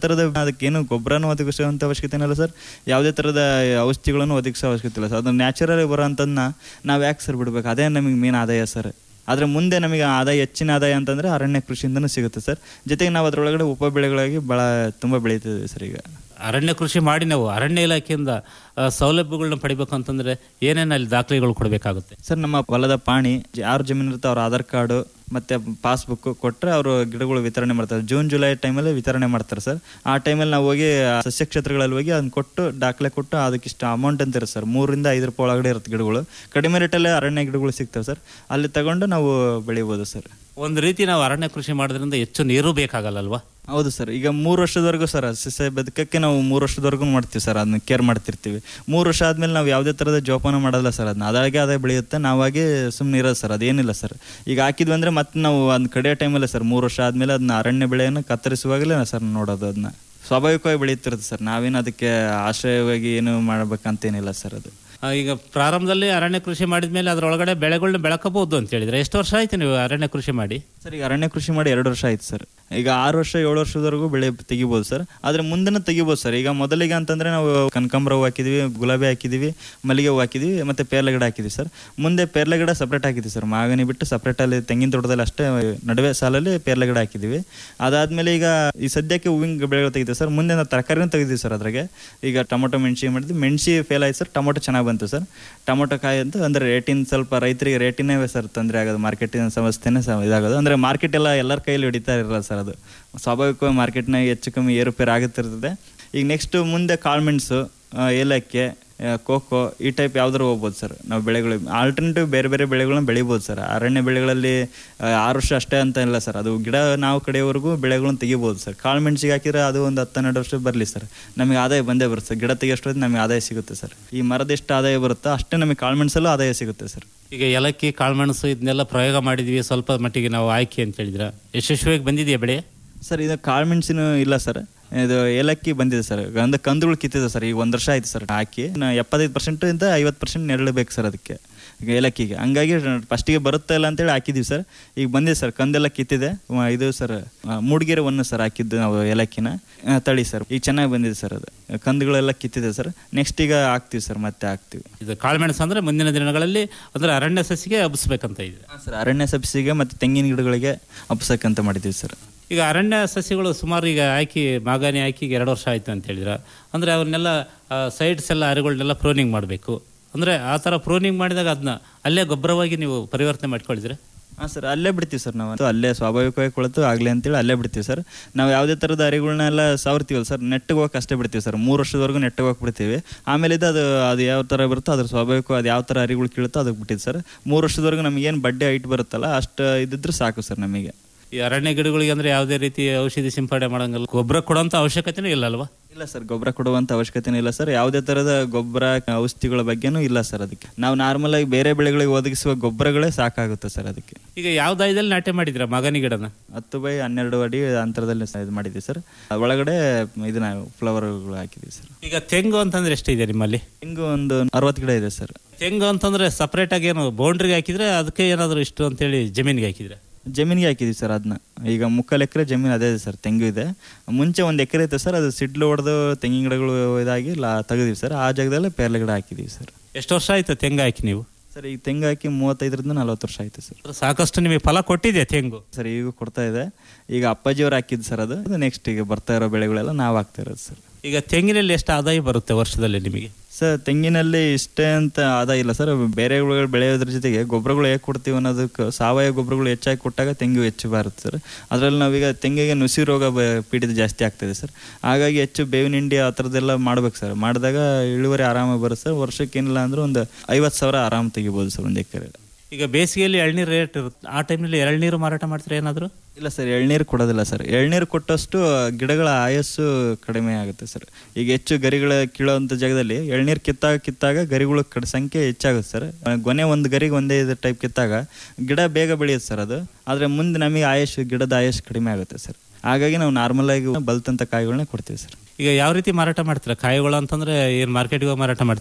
ಥರದ ಅದಕ್ಕೇನು ಗೊಬ್ಬರನೂ ಒದಗಿಸುವಂಥ ಅವಶ್ಯಕತೆ ಇಲ್ಲ ಸರ್ ಯಾವುದೇ ಥರದ ಔಷಧಿಗಳನ್ನು ಒದಗಿಸೋ ಅವಶ್ಯಕತೆ ಇಲ್ಲ ಸರ್ ಅದು ನ್ಯಾಚುರಲ್ ಬರೋಂಥದ್ದನ್ನ ನಾವು ಯಾಕೆ ಸರ್ ಬಿಡ್ಬೇಕು ಅದೇ ನಮಗೆ ಮೇನ್ ಆದಾಯ ಸರ್ ಆದರೆ ಮುಂದೆ ನಮಗೆ ಆದಾಯ ಹೆಚ್ಚಿನ ಆದಾಯ ಅಂತಂದರೆ ಅರಣ್ಯ ಕೃಷಿಯಿಂದನೂ ಸಿಗುತ್ತೆ ಸರ್ ಜೊತೆಗೆ ನಾವು ಅದರೊಳಗಡೆ ಉಪ ಬೆಳೆಗಳಾಗಿ ಭಾಳ ತುಂಬ ಬೆಳೀತಿದ್ದೀವಿ ಸರ್ ಈಗ ಅರಣ್ಯ ಕೃಷಿ ಮಾಡಿ ನಾವು ಅರಣ್ಯ ಇಲಾಖೆಯಿಂದ ಆ, ಸೌಲಭ್ಯಗಳನ್ನ ಪಡಿಬೇಕು ಅಂತಂದ್ರೆ ಏನೇನು ಅಲ್ಲಿ ದಾಖಲೆಗಳು ಕೊಡಬೇಕಾಗುತ್ತೆ ಸರ್ ನಮ್ಮ ಹೊಲದ ಪಾಣಿ ಯಾರು ಜಮೀನು ಇರುತ್ತೆ ಅವ್ರ ಆಧಾರ್ ಕಾರ್ಡು ಮತ್ತೆ ಪಾಸ್ಬುಕ್ ಕೊಟ್ಟರೆ ಅವರು ಗಿಡಗಳು ವಿತರಣೆ ಮಾಡ್ತಾರೆ ಜೂನ್ ಜುಲೈ ಟೈಮಲ್ಲಿ ವಿತರಣೆ ಮಾಡ್ತಾರೆ ಸರ್ ಆ ಟೈಮಲ್ಲಿ ನಾವು ಹೋಗಿ ಆ ಸಸ್ಯ ಕ್ಷೇತ್ರಗಳಲ್ಲಿ ಹೋಗಿ ಅದನ್ನ ಕೊಟ್ಟು ದಾಖಲೆ ಕೊಟ್ಟು ಅದಕ್ಕಿಷ್ಟು ಅಮೌಂಟ್ ಅಂತ ಇರುತ್ತೆ ಸರ್ ಮೂರಿಂದ ಐದು ರೂಪಾಯಿ ಒಳಗಡೆ ಇರುತ್ತೆ ಗಿಡಗಳು ಕಡಿಮೆ ರೇಟಲ್ಲೇ ಅರಣ್ಯ ಗಿಡಗಳು ಸಿಗ್ತವೆ ಸರ್ ಅಲ್ಲಿ ತಗೊಂಡು ನಾವು ಬೆಳಿಬೋದು ಸರ್ ಒಂದು ರೀತಿ ನಾವು ಅರಣ್ಯ ಕೃಷಿ ಮಾಡೋದ್ರಿಂದ ಹೆಚ್ಚು ನೀರು ಬೇಕಾಗಲ್ಲ ಅಲ್ವಾ ಹೌದು ಸರ್ ಈಗ ಮೂರು ವರ್ಷದವರೆಗೂ ಸರ್ ಸಸ್ಯ ಬದುಕಕ್ಕೆ ನಾವು ಮೂರು ವರ್ಷದವರೆಗೂ ಮಾಡ್ತೀವಿ ಸರ್ ಅದನ್ನ ಕೇರ್ ಮಾಡ್ತಿರ್ತೀವಿ ಮೂರು ವರ್ಷ ಆದ್ಮೇಲೆ ನಾವು ಯಾವುದೇ ಥರದ ಜೋಪಾನ ಮಾಡಲ್ಲ ಸರ್ ಅದನ್ನ ಅದಾಗೆ ಅದೇ ಬೆಳೆಯುತ್ತೆ ನಾವಾಗೆ ಸುಮ್ಮನೆ ಇರೋದು ಸರ್ ಅದೇನಿಲ್ಲ ಸರ್ ಈಗ ಹಾಕಿದ್ವಿ ಅಂದರೆ ಮತ್ತೆ ನಾವು ಅದನ್ನ ಕಡಿಯೋ ಟೈಮಲ್ಲೇ ಸರ್ ಮೂರು ವರ್ಷ ಆದಮೇಲೆ ಅದನ್ನ ಅರಣ್ಯ ಬೆಳೆಯನ್ನು ಕತ್ತರಿಸುವಾಗಲೇ ಸರ್ ನೋಡೋದು ಅದನ್ನ ಸ್ವಾಭಾವಿಕವಾಗಿ ಬೆಳೆಯುತ್ತಿರುತ್ತೆ ಸರ್ ನಾವೇನು ಅದಕ್ಕೆ ಆಶ್ರಯವಾಗಿ ಏನು ಮಾಡ್ಬೇಕಂತೇನಿಲ್ಲ ಸರ್ ಅದು ಆ, ಈಗ ಪ್ರಾರಂಭದಲ್ಲಿ ಅರಣ್ಯ ಕೃಷಿ ಮಾಡಿದ್ಮೇಲೆ ಅದರೊಳಗಡೆ ಬೆಳೆಗಳನ್ನ ಬೆಳಕಬಹುದು ಅಂತ ಹೇಳಿದ್ರೆ ಎಷ್ಟು ವರ್ಷ ಆಯ್ತು ನೀವು ಅರಣ್ಯ ಕೃಷಿ ಮಾಡಿ ಸರ್ ಈಗ ಅರಣ್ಯ ಕೃಷಿ ಮಾಡಿ ಎರಡು ವರ್ಷ ಆಯ್ತು ಸರ್ ಈಗ ಆರು ವರ್ಷ ಏಳು ವರ್ಷದವರೆಗೂ ಬೆಳೆ ತೆಗಿಬೋದು ಸರ್ ಆದ್ರೆ ಮುಂದೆನೂ ತೆಗಿಬೋದು ಸರ್ ಈಗ ಮೊದಲಿಗೆ ಅಂತಂದ್ರೆ ನಾವು ಕನಕಾಂಬರ ಹೂವು ಹಾಕಿದ್ವಿ ಗುಲಾಬಿ ಹಾಕಿದ್ವಿ ಮಲ್ಲಿಗೆ ಹೂವು ಹಾಕಿದ್ವಿ ಮತ್ತೆ ಪೇರ್ಲೆ ಗಿಡ ಹಾಕಿದ್ವಿ ಸರ್ ಮುಂದೆ ಪೇರ್ಲೆ ಗಿಡ ಸಪ್ರೇಟ್ ಹಾಕಿದ್ವಿ ಸರ್ ಮಾಗನಿ ಬಿಟ್ಟು ಸಪ್ರೇಟ್ ಅಲ್ಲಿ ತೆಂಗಿನ ತೋಟದಲ್ಲಿ ಅಷ್ಟೇ ನಡುವೆ ಸಾಲಲ್ಲಿ ಪೇರ್ಲೆ ಗಿಡ ಹಾಕಿದ್ವಿ ಅದಾದ್ಮೇಲೆ ಈಗ ಈ ಸದ್ಯಕ್ಕೆ ಹೂವಿನ ಬೆಳೆಗಳು ತೆಗಿತೀವಿ ಸರ್ ಮುಂದೆ ನಾವು ತರಕಾರಿನೂ ತೆಗಿದ್ವಿ ಸರ್ ಅದ್ರಾಗೆ ಈಗ ಟೊಮೊಟೊ ಮೆಣಸಿ ಮಾಡಿದ್ವಿ ಮೆಣಸಿ ಫೇಲ್ ಆಯ್ತು ಸರ್ ಟೊಮೊಟೊ ಚೆನ್ನಾಗಿ ಬಂತು ಸರ್ ಟೊಮೊಟೊ ಕಾಯಿ ಅಂತ ಅಂದ್ರೆ ರೇಟಿನ ಸ್ವಲ್ಪ ರೈತರಿಗೆ ರೇಟಿನೇ ಸರ್ ತೊಂದರೆ ಆಗೋದು ಮಾರ್ಕೆಟಿನ ಸಮಸ್ಯೆನೇ ಸ- ಇದಾಗೋದು ಅಂದ್ರೆ ಮಾರ್ಕೆಟ್ ಎಲ್ಲ ಎಲ್ಲರ ಕೈಯಲ್ಲಿ ಹಿಡಿತಾ ಇರಲ್ಲ ಸರ್ ಅದು ಸ್ವಾಭಾವಿಕವಾಗಿ ಮಾರ್ಕೆಟ್ನಾಗ ಹೆಚ್ಚು ಕಮ್ಮಿ ಏರುಪೇರು ಆಗುತ್ತಿರ್ತದೆ ಈಗ ನೆಕ್ಸ್ಟ್ ಮುಂದೆ ಕಾಳ್ಮೆಣ್ಸು ಆ, ಏಲಕ್ಕಿ ಆ, ಕೋಕೋ ಈ ಟೈಪ್ ಯಾವ್ದಾರು ಹೋಗ್ಬೋದು ಸರ್ ನಾವು ಬೆಳೆಗಳು ಆಲ್ಟರ್ನೇಟಿವ್ ಬೇರೆ ಬೇರೆ ಬೆಳೆಗಳನ್ನ ಬೆಳಿಬೋದು ಸರ್ ಅರಣ್ಯ ಬೆಳೆಗಳಲ್ಲಿ ಆ, ಆರು ವರ್ಷ ಅಷ್ಟೇ ಅಂತ ಇಲ್ಲ ಸರ್ ಅದು ಗಿಡ ನಾವು ಕಡೆಯವರೆಗೂ ಬೆಳೆಗಳನ್ನ ತೆಗಿಬೋದು ಸರ್ ಕಾಳು ಮೆಣಸಿಗೆ ಹಾಕಿದ್ರೆ ಅದು ಒಂದು ಹತ್ತು ಹನ್ನೆರಡು ವರ್ಷ ಬರಲಿ ಸರ್ ನಮಗೆ ಆದಾಯ ಬಂದೇ ಬರುತ್ತೆ ಸರ್ ಗಿಡ ತೆಗಿಯೋಷ್ಟೊತ್ತಿಗೆ ನಮಗೆ ಆದಾಯ ಸಿಗುತ್ತೆ ಸರ್ ಈ ಮರದ ಎಷ್ಟು ಆದಾಯ ಬರುತ್ತೋ ಅಷ್ಟೇ ನಮಗೆ ಕಾಳು ಮೆಣಸಲ್ಲೂ ಆದಾಯ ಸಿಗುತ್ತೆ ಸರ್ ಈಗ ಏಲಕ್ಕಿ ಕಾಳುಮೆಣಸು ಇದನ್ನೆಲ್ಲ ಪ್ರಯೋಗ ಮಾಡಿದ್ವಿ ಸ್ವಲ್ಪ ಮಟ್ಟಿಗೆ ನಾವು ಆಯ್ಕೆ ಅಂತ ಹೇಳಿದ್ರ ಯಶಸ್ವಿಯಾಗಿ ಬಂದಿದೆಯಾ ಬೆಳೆ ಸರ್ ಇದು ಕಾಳುಮೆಣಸಿನ ಇಲ್ಲ ಸರ್ ಇದು ಏಲಕ್ಕಿ ಬಂದಿದೆ ಸರ್ ಅಂದ್ರೆ ಕಂದುಗಳು ಕಿತ್ತಿದೆ ಸರ್ ಈಗ ಒಂದು ವರ್ಷ ಆಯ್ತು ಸರ್ ಹಾಕಿ ನಾ- ಎಪ್ಪತ್ತೈದು ಪರ್ಸೆಂಟ್ ಇಂದ ಐವತ್ತು ಪರ್ಸೆಂಟ್ ನೆರಳು ಬೇಕು ಸರ್ ಅದಕ್ಕೆ ಈಗ ಏಲಕ್ಕಿಗೆ ಹಂಗಾಗಿ ಫಸ್ಟಿಗೆ ಬರುತ್ತಾ ಇಲ್ಲ ಅಂತೇಳಿ ಹಾಕಿದ್ದೀವಿ ಸರ್ ಈಗ ಬಂದಿದೆ ಸರ್ ಕಂದೆಲ್ಲ ಕಿತ್ತಿದೆ ಮ- ಇದು ಸರ್ ಆ, ಮೂಡಿಗೆರೆ ಒಂದು ಸರ್ ಹಾಕಿದ್ದು ನಾವು ಏಲಕ್ಕಿನ ಆ, ತಳಿ ಸರ್ ಈಗ ಚೆನ್ನಾಗಿ ಬಂದಿದೆ ಸರ್ ಅದು ಕಂದುಗಳೆಲ್ಲ ಕಿತ್ತಿದೆ ಸರ್ ನೆಕ್ಸ್ಟ್ ಈಗ ಹಾಕ್ತೀವಿ ಸರ್ ಮತ್ತೆ ಹಾಕ್ತೀವಿ ಇದು ಕಾಳುಮೆಣಸು ಅಂದ್ರೆ ಮುಂದಿನ ದಿನಗಳಲ್ಲಿ ಅಂದ್ರೆ ಅರಣ್ಯ ಸಸಿಗೆ ಹಬ್ಬಿಸ್ಬೇಕಂತ ಇದೆ ಸರ್ ಅರಣ್ಯ ಸಬ್ಸಿಗೆ ಮತ್ತು ತೆಂಗಿನ ಗಿಡಗಳಿಗೆ ಅಪ್ಸಕ್ಕಂತ ಮಾಡಿದ್ದೀವಿ ಸರ್ ಈಗ ಅರಣ್ಯ ಸಸಿಗಳು ಸುಮಾರು ಈಗ ಹಾಕಿ ಮಾಗಾನಿ ಹಾಕಿ ಈಗ ಎರಡು ವರ್ಷ ಆಯ್ತು ಅಂತ ಹೇಳಿದ್ರ ಅಂದ್ರೆ ಅವನ್ನೆಲ್ಲ ಸೈಡ್ಸ್ ಎಲ್ಲ ಅರಿಗಳನ್ನೆಲ್ಲ ಪ್ರೋನಿಂಗ್ ಮಾಡಬೇಕು ಅಂದ್ರೆ ಆ ಥರ ಪ್ರೋನಿಂಗ್ ಮಾಡಿದಾಗ ಅದನ್ನ ಅಲ್ಲೇ ಗೊಬ್ಬರವಾಗಿ ನೀವು ಪರಿವರ್ತನೆ ಮಾಡ್ಕೊಳಿದ್ರೆ ಹಾಂ ಸರ್ ಅಲ್ಲೇ ಬಿಡ್ತೀವಿ ಸರ್ ನಾವು ಅದು ಅಲ್ಲೇ ಸ್ವಾಭಾವಿಕವಾಗಿ ಕೊಳತು ಆಗಲಿ ಅಂತೇಳಿ ಅಲ್ಲೇ ಬಿಡ್ತೀವಿ ಸರ್ ನಾವು ಯಾವುದೇ ಥರದ ಅರಿಗಳನ್ನೆಲ್ಲ ಸಾವ್ರ್ತೀವಲ್ಲ ಸರ್ ನೆಟ್ಟಿಗೆ ಹೋಗಕ್ಕೆ ಅಷ್ಟೇ ಬಿಡ್ತೀವಿ ಸರ್ ಮೂರು ವರ್ಷದವರೆಗೂ ನೆಟ್ಟಿಗೆ ಹೋಗಿ ಬಿಡ್ತೀವಿ ಆಮೇಲೆ ಇದು ಅದು ಅದು ಯಾವ ಥರ ಬರುತ್ತೋ ಅದ್ರ ಸ್ವಾಭಾವಿಕ ಅದು ಯಾವ ಥರ ಅರಿಗಳು ಕೀಳುತ್ತೋ ಅದಕ್ಕೆ ಬಿಟ್ಟಿದ್ದು ಸರ್ ಮೂರು ವರ್ಷದವರೆಗೂ ನಮಗೇನು ಬಡ್ಡೆ ಹೈಟ್ ಬರುತ್ತಲ್ಲ ಅಷ್ಟು ಇದ್ದಿದ್ರೆ ಸಾಕು ಸರ್ ನಮಗೆ ಈ ಅರಣ್ಯ ಗಿಡಗಳಿಗೆ ಅಂದ್ರೆ ಯಾವುದೇ ರೀತಿ ಔಷಧಿ ಸಿಂಪಡಣೆ ಮಾಡಂಗಿಲ್ಲ ಗೊಬ್ಬರ ಕೊಡೋಂಥ ಅವಶ್ಯಕತೆನೂ ಇಲ್ಲ ಅಲ್ವಾ ಇಲ್ಲ ಸರ್ ಗೊಬ್ಬರ ಕೊಡುವಂತ ಅವಶ್ಯಕತೆ ಇಲ್ಲ ಸರ್ ಯಾವುದೇ ತರದ ಗೊಬ್ಬರ ಔಷಧಿಗಳ ಬಗ್ಗೆನೂ ಇಲ್ಲ ಸರ್ ಅದಕ್ಕೆ ನಾವು ನಾರ್ಮಲ್ ಆಗಿ ಬೇರೆ ಬೆಳೆಗಳಿಗೆ ಒದಗಿಸುವ ಗೊಬ್ಬರಗಳೇ ಸಾಕಾಗುತ್ತೆ ಸರ್ ಅದಕ್ಕೆ ಈಗ ಯಾವ ದಾಯದಲ್ಲಿ ನಾಟ್ಯ ಮಾಡಿದ್ರ ಮಗನಿ ಗಿಡನ ಹತ್ತು ಬೈ ಹನ್ನೆರಡು ಅಡಿ ಅಂತರದಲ್ಲಿ ಸ- ಇದು ಮಾಡಿದ್ವಿ ಸರ್ ಒಳಗಡೆ ಇದನ್ನ ಫ್ಲವರ್ಗಳು ಹಾಕಿದ್ವಿ ಸರ್ ಈಗ ತೆಂಗು ಅಂತಂದ್ರೆ ಎಷ್ಟಿದೆ ನಿಮ್ಮಲ್ಲಿ ಹಿಂಗು ಒಂದು ಅರವತ್ತು ಗಿಡ ಇದೆ ಸರ್ ತೆಂಗು ಅಂತಂದ್ರೆ ಸಪ್ರೇಟ್ ಆಗಿ ಏನು ಬೌಂಡ್ರಿಗೆ ಹಾಕಿದ್ರೆ ಅದಕ್ಕೆ ಏನಾದರೂ ಇಷ್ಟು ಅಂತೇಳಿ ಜಮೀನಿಗೆ ಹಾಕಿದ್ರೆ ಜಮೀನಿಗೆ ಹಾಕಿದ್ವಿ ಸರ್ ಅದನ್ನ ಈಗ ಮುಕ್ಕಾಲು ಎಕರೆ ಜಮೀನು ಅದೇ ಇದೆ ಸರ್ ತೆಂಗು ಇದೆ ಮುಂಚೆ ಒಂದು ಎಕರೆ ಇತ್ತು ಸರ್ ಅದು ಸಿಡ್ಲು ಹೊಡೆದು ತೆಂಗಿನ ಗಿಡಗಳು ಇದಾಗಿ ಲಾ ತೆಗೆದಿವಿ ಸರ್ ಆ ಜಾಗದಲ್ಲಿ ಪೇರ್ಲೆ ಗಿಡ ಹಾಕಿದೀವಿ ಸರ್ ಎಷ್ಟು ವರ್ಷ ಆಯ್ತು ತೆಂಗು ಹಾಕಿ ನೀವು ಸರ್ ಈಗ ತೆಂಗು ಹಾಕಿ ಮೂವತ್ತೈದರಿಂದ ನಲ್ವತ್ತು ವರ್ಷ ಆಯ್ತು ಸರ್ ಸಾಕಷ್ಟು ನಿಮಗೆ ಫಲ ಕೊಟ್ಟಿದೆ ತೆಂಗು ಸರ್ ಈಗ ಕೊಡ್ತಾ ಇದೆ ಈಗ ಅಪ್ಪಾಜಿಯವ್ರು ಹಾಕಿದ್ದು ಸರ್ ಅದು ನೆಕ್ಸ್ಟ್ ಈಗ ಬರ್ತಾ ಇರೋ ಬೆಳೆಗಳೆಲ್ಲ ನಾವು ಹಾಕ್ತಾ ಇರೋದು ಸರ್ ಈಗ ತೆಂಗಿನಲ್ಲಿ ಎಷ್ಟು ಆದಾಯ ಬರುತ್ತೆ ವರ್ಷದಲ್ಲಿ ನಿಮಗೆ ಸರ್ ತೆಂಗಿನಲ್ಲಿ ಇಷ್ಟೇ ಅಂತ ಆದಾಯ ಇಲ್ಲ ಸರ್ ಬೇರೆ ಬೆಳೆಗಳು ಬೆಳೆಯೋದ್ರ ಜೊತೆಗೆ ಗೊಬ್ಬರಗಳು ಹೇಗೆ ಕೊಡ್ತೀವಿ ಅನ್ನೋದಕ್ಕೆ ಸಾವಯವ ಗೊಬ್ಬರಗಳು ಹೆಚ್ಚಾಗಿ ಕೊಟ್ಟಾಗ ತೆಂಗು ಹೆಚ್ಚು ಬರುತ್ತೆ ಸರ್ ಅದರಲ್ಲಿ ನಾವೀಗ ತೆಂಗಿಗೆ ನುಸಿ ರೋಗ ಬ- ಪೀಡಿತ ಜಾಸ್ತಿ ಆಗ್ತದೆ ಸರ್ ಹಾಗಾಗಿ ಹೆಚ್ಚು ಬೇವಿನ ಹಿಂಡಿ ಆ ಥರದ್ದೆಲ್ಲ ಮಾಡ್ಬೇಕು ಸರ್ ಮಾಡಿದಾಗ ಇಳುವರಿ ಆರಾಮಾಗಿ ಬರುತ್ತೆ ಸರ್ ವರ್ಷಕ್ಕೆ ಏನಿಲ್ಲ ಅಂದ್ರೆ ಒಂದು ಐವತ್ತು ಸಾವಿರ ಆರಾಮ್ ತೆಗಿಬೋದು ಸರ್ ಒಂದು ಎಕರೆ ಈಗ ಬೇಸಿಗೆಯಲ್ಲಿ ಎಳ್ನೀರು ರೇಟ್ ಇರುತ್ತೆ ಆ ಟೈಮ್ನಲ್ಲಿ ಎಳ್ನೀರು ಮಾರಾಟ ಮಾಡ್ತಾರೆ ಏನಾದರೂ ಇಲ್ಲ ಸರ್ ಎಳ್ನೀರು ಕೊಡೋದಿಲ್ಲ ಸರ್ ಎಳ್ನೀರು ಕೊಟ್ಟಷ್ಟು ಗಿಡಗಳ ಆಯಸ್ಸು ಕಡಿಮೆ ಆಗುತ್ತೆ ಸರ್ ಈಗ ಹೆಚ್ಚು ಗರಿಗಳ ಕೀಳೋಂಥ ಜಾಗದಲ್ಲಿ ಎಳ್ನೀರು ಕಿತ್ತಾಗ ಕಿತ್ತಾಗ ಗರಿಗಳ ಕಡೆ ಸಂಖ್ಯೆ ಹೆಚ್ಚಾಗುತ್ತೆ ಸರ್ ಆ, ಗೊನೆ ಒಂದು ಗರಿಗೆ ಒಂದೇ ಇದು ಟೈಪ್ ಕಿತ್ತಾಗ ಗಿಡ ಬೇಗ ಬೆಳೆಯುತ್ತೆ ಸರ್ ಅದು ಆದರೆ ಮುಂದೆ ನಮಗೆ ಆಯಸ್ಸು ಗಿಡದ ಆಯಸ್ಸು ಕಡಿಮೆ ಆಗುತ್ತೆ ಸರ್ ಹಾಗಾಗಿ ನಾವು ನಾರ್ಮಲ್ ಆಗಿ ಬಲ್ತಂಥ ಕಾಯಿಗಳನ್ನ ಕೊಡ್ತೀವಿ ಸರ್ ಈಗ ಯಾವ ರೀತಿ ಮಾರಾಟ ಮಾಡ್ತೀರಾ ಕಾಯಿಗಳು ಅಂತಂದ್ರೆ ಏನು ಮಾರ್ಕೆಟ್ಗೆ ಹೋಗಿ ಮಾರಾಟ ಮಾಡ್ತೀರಾ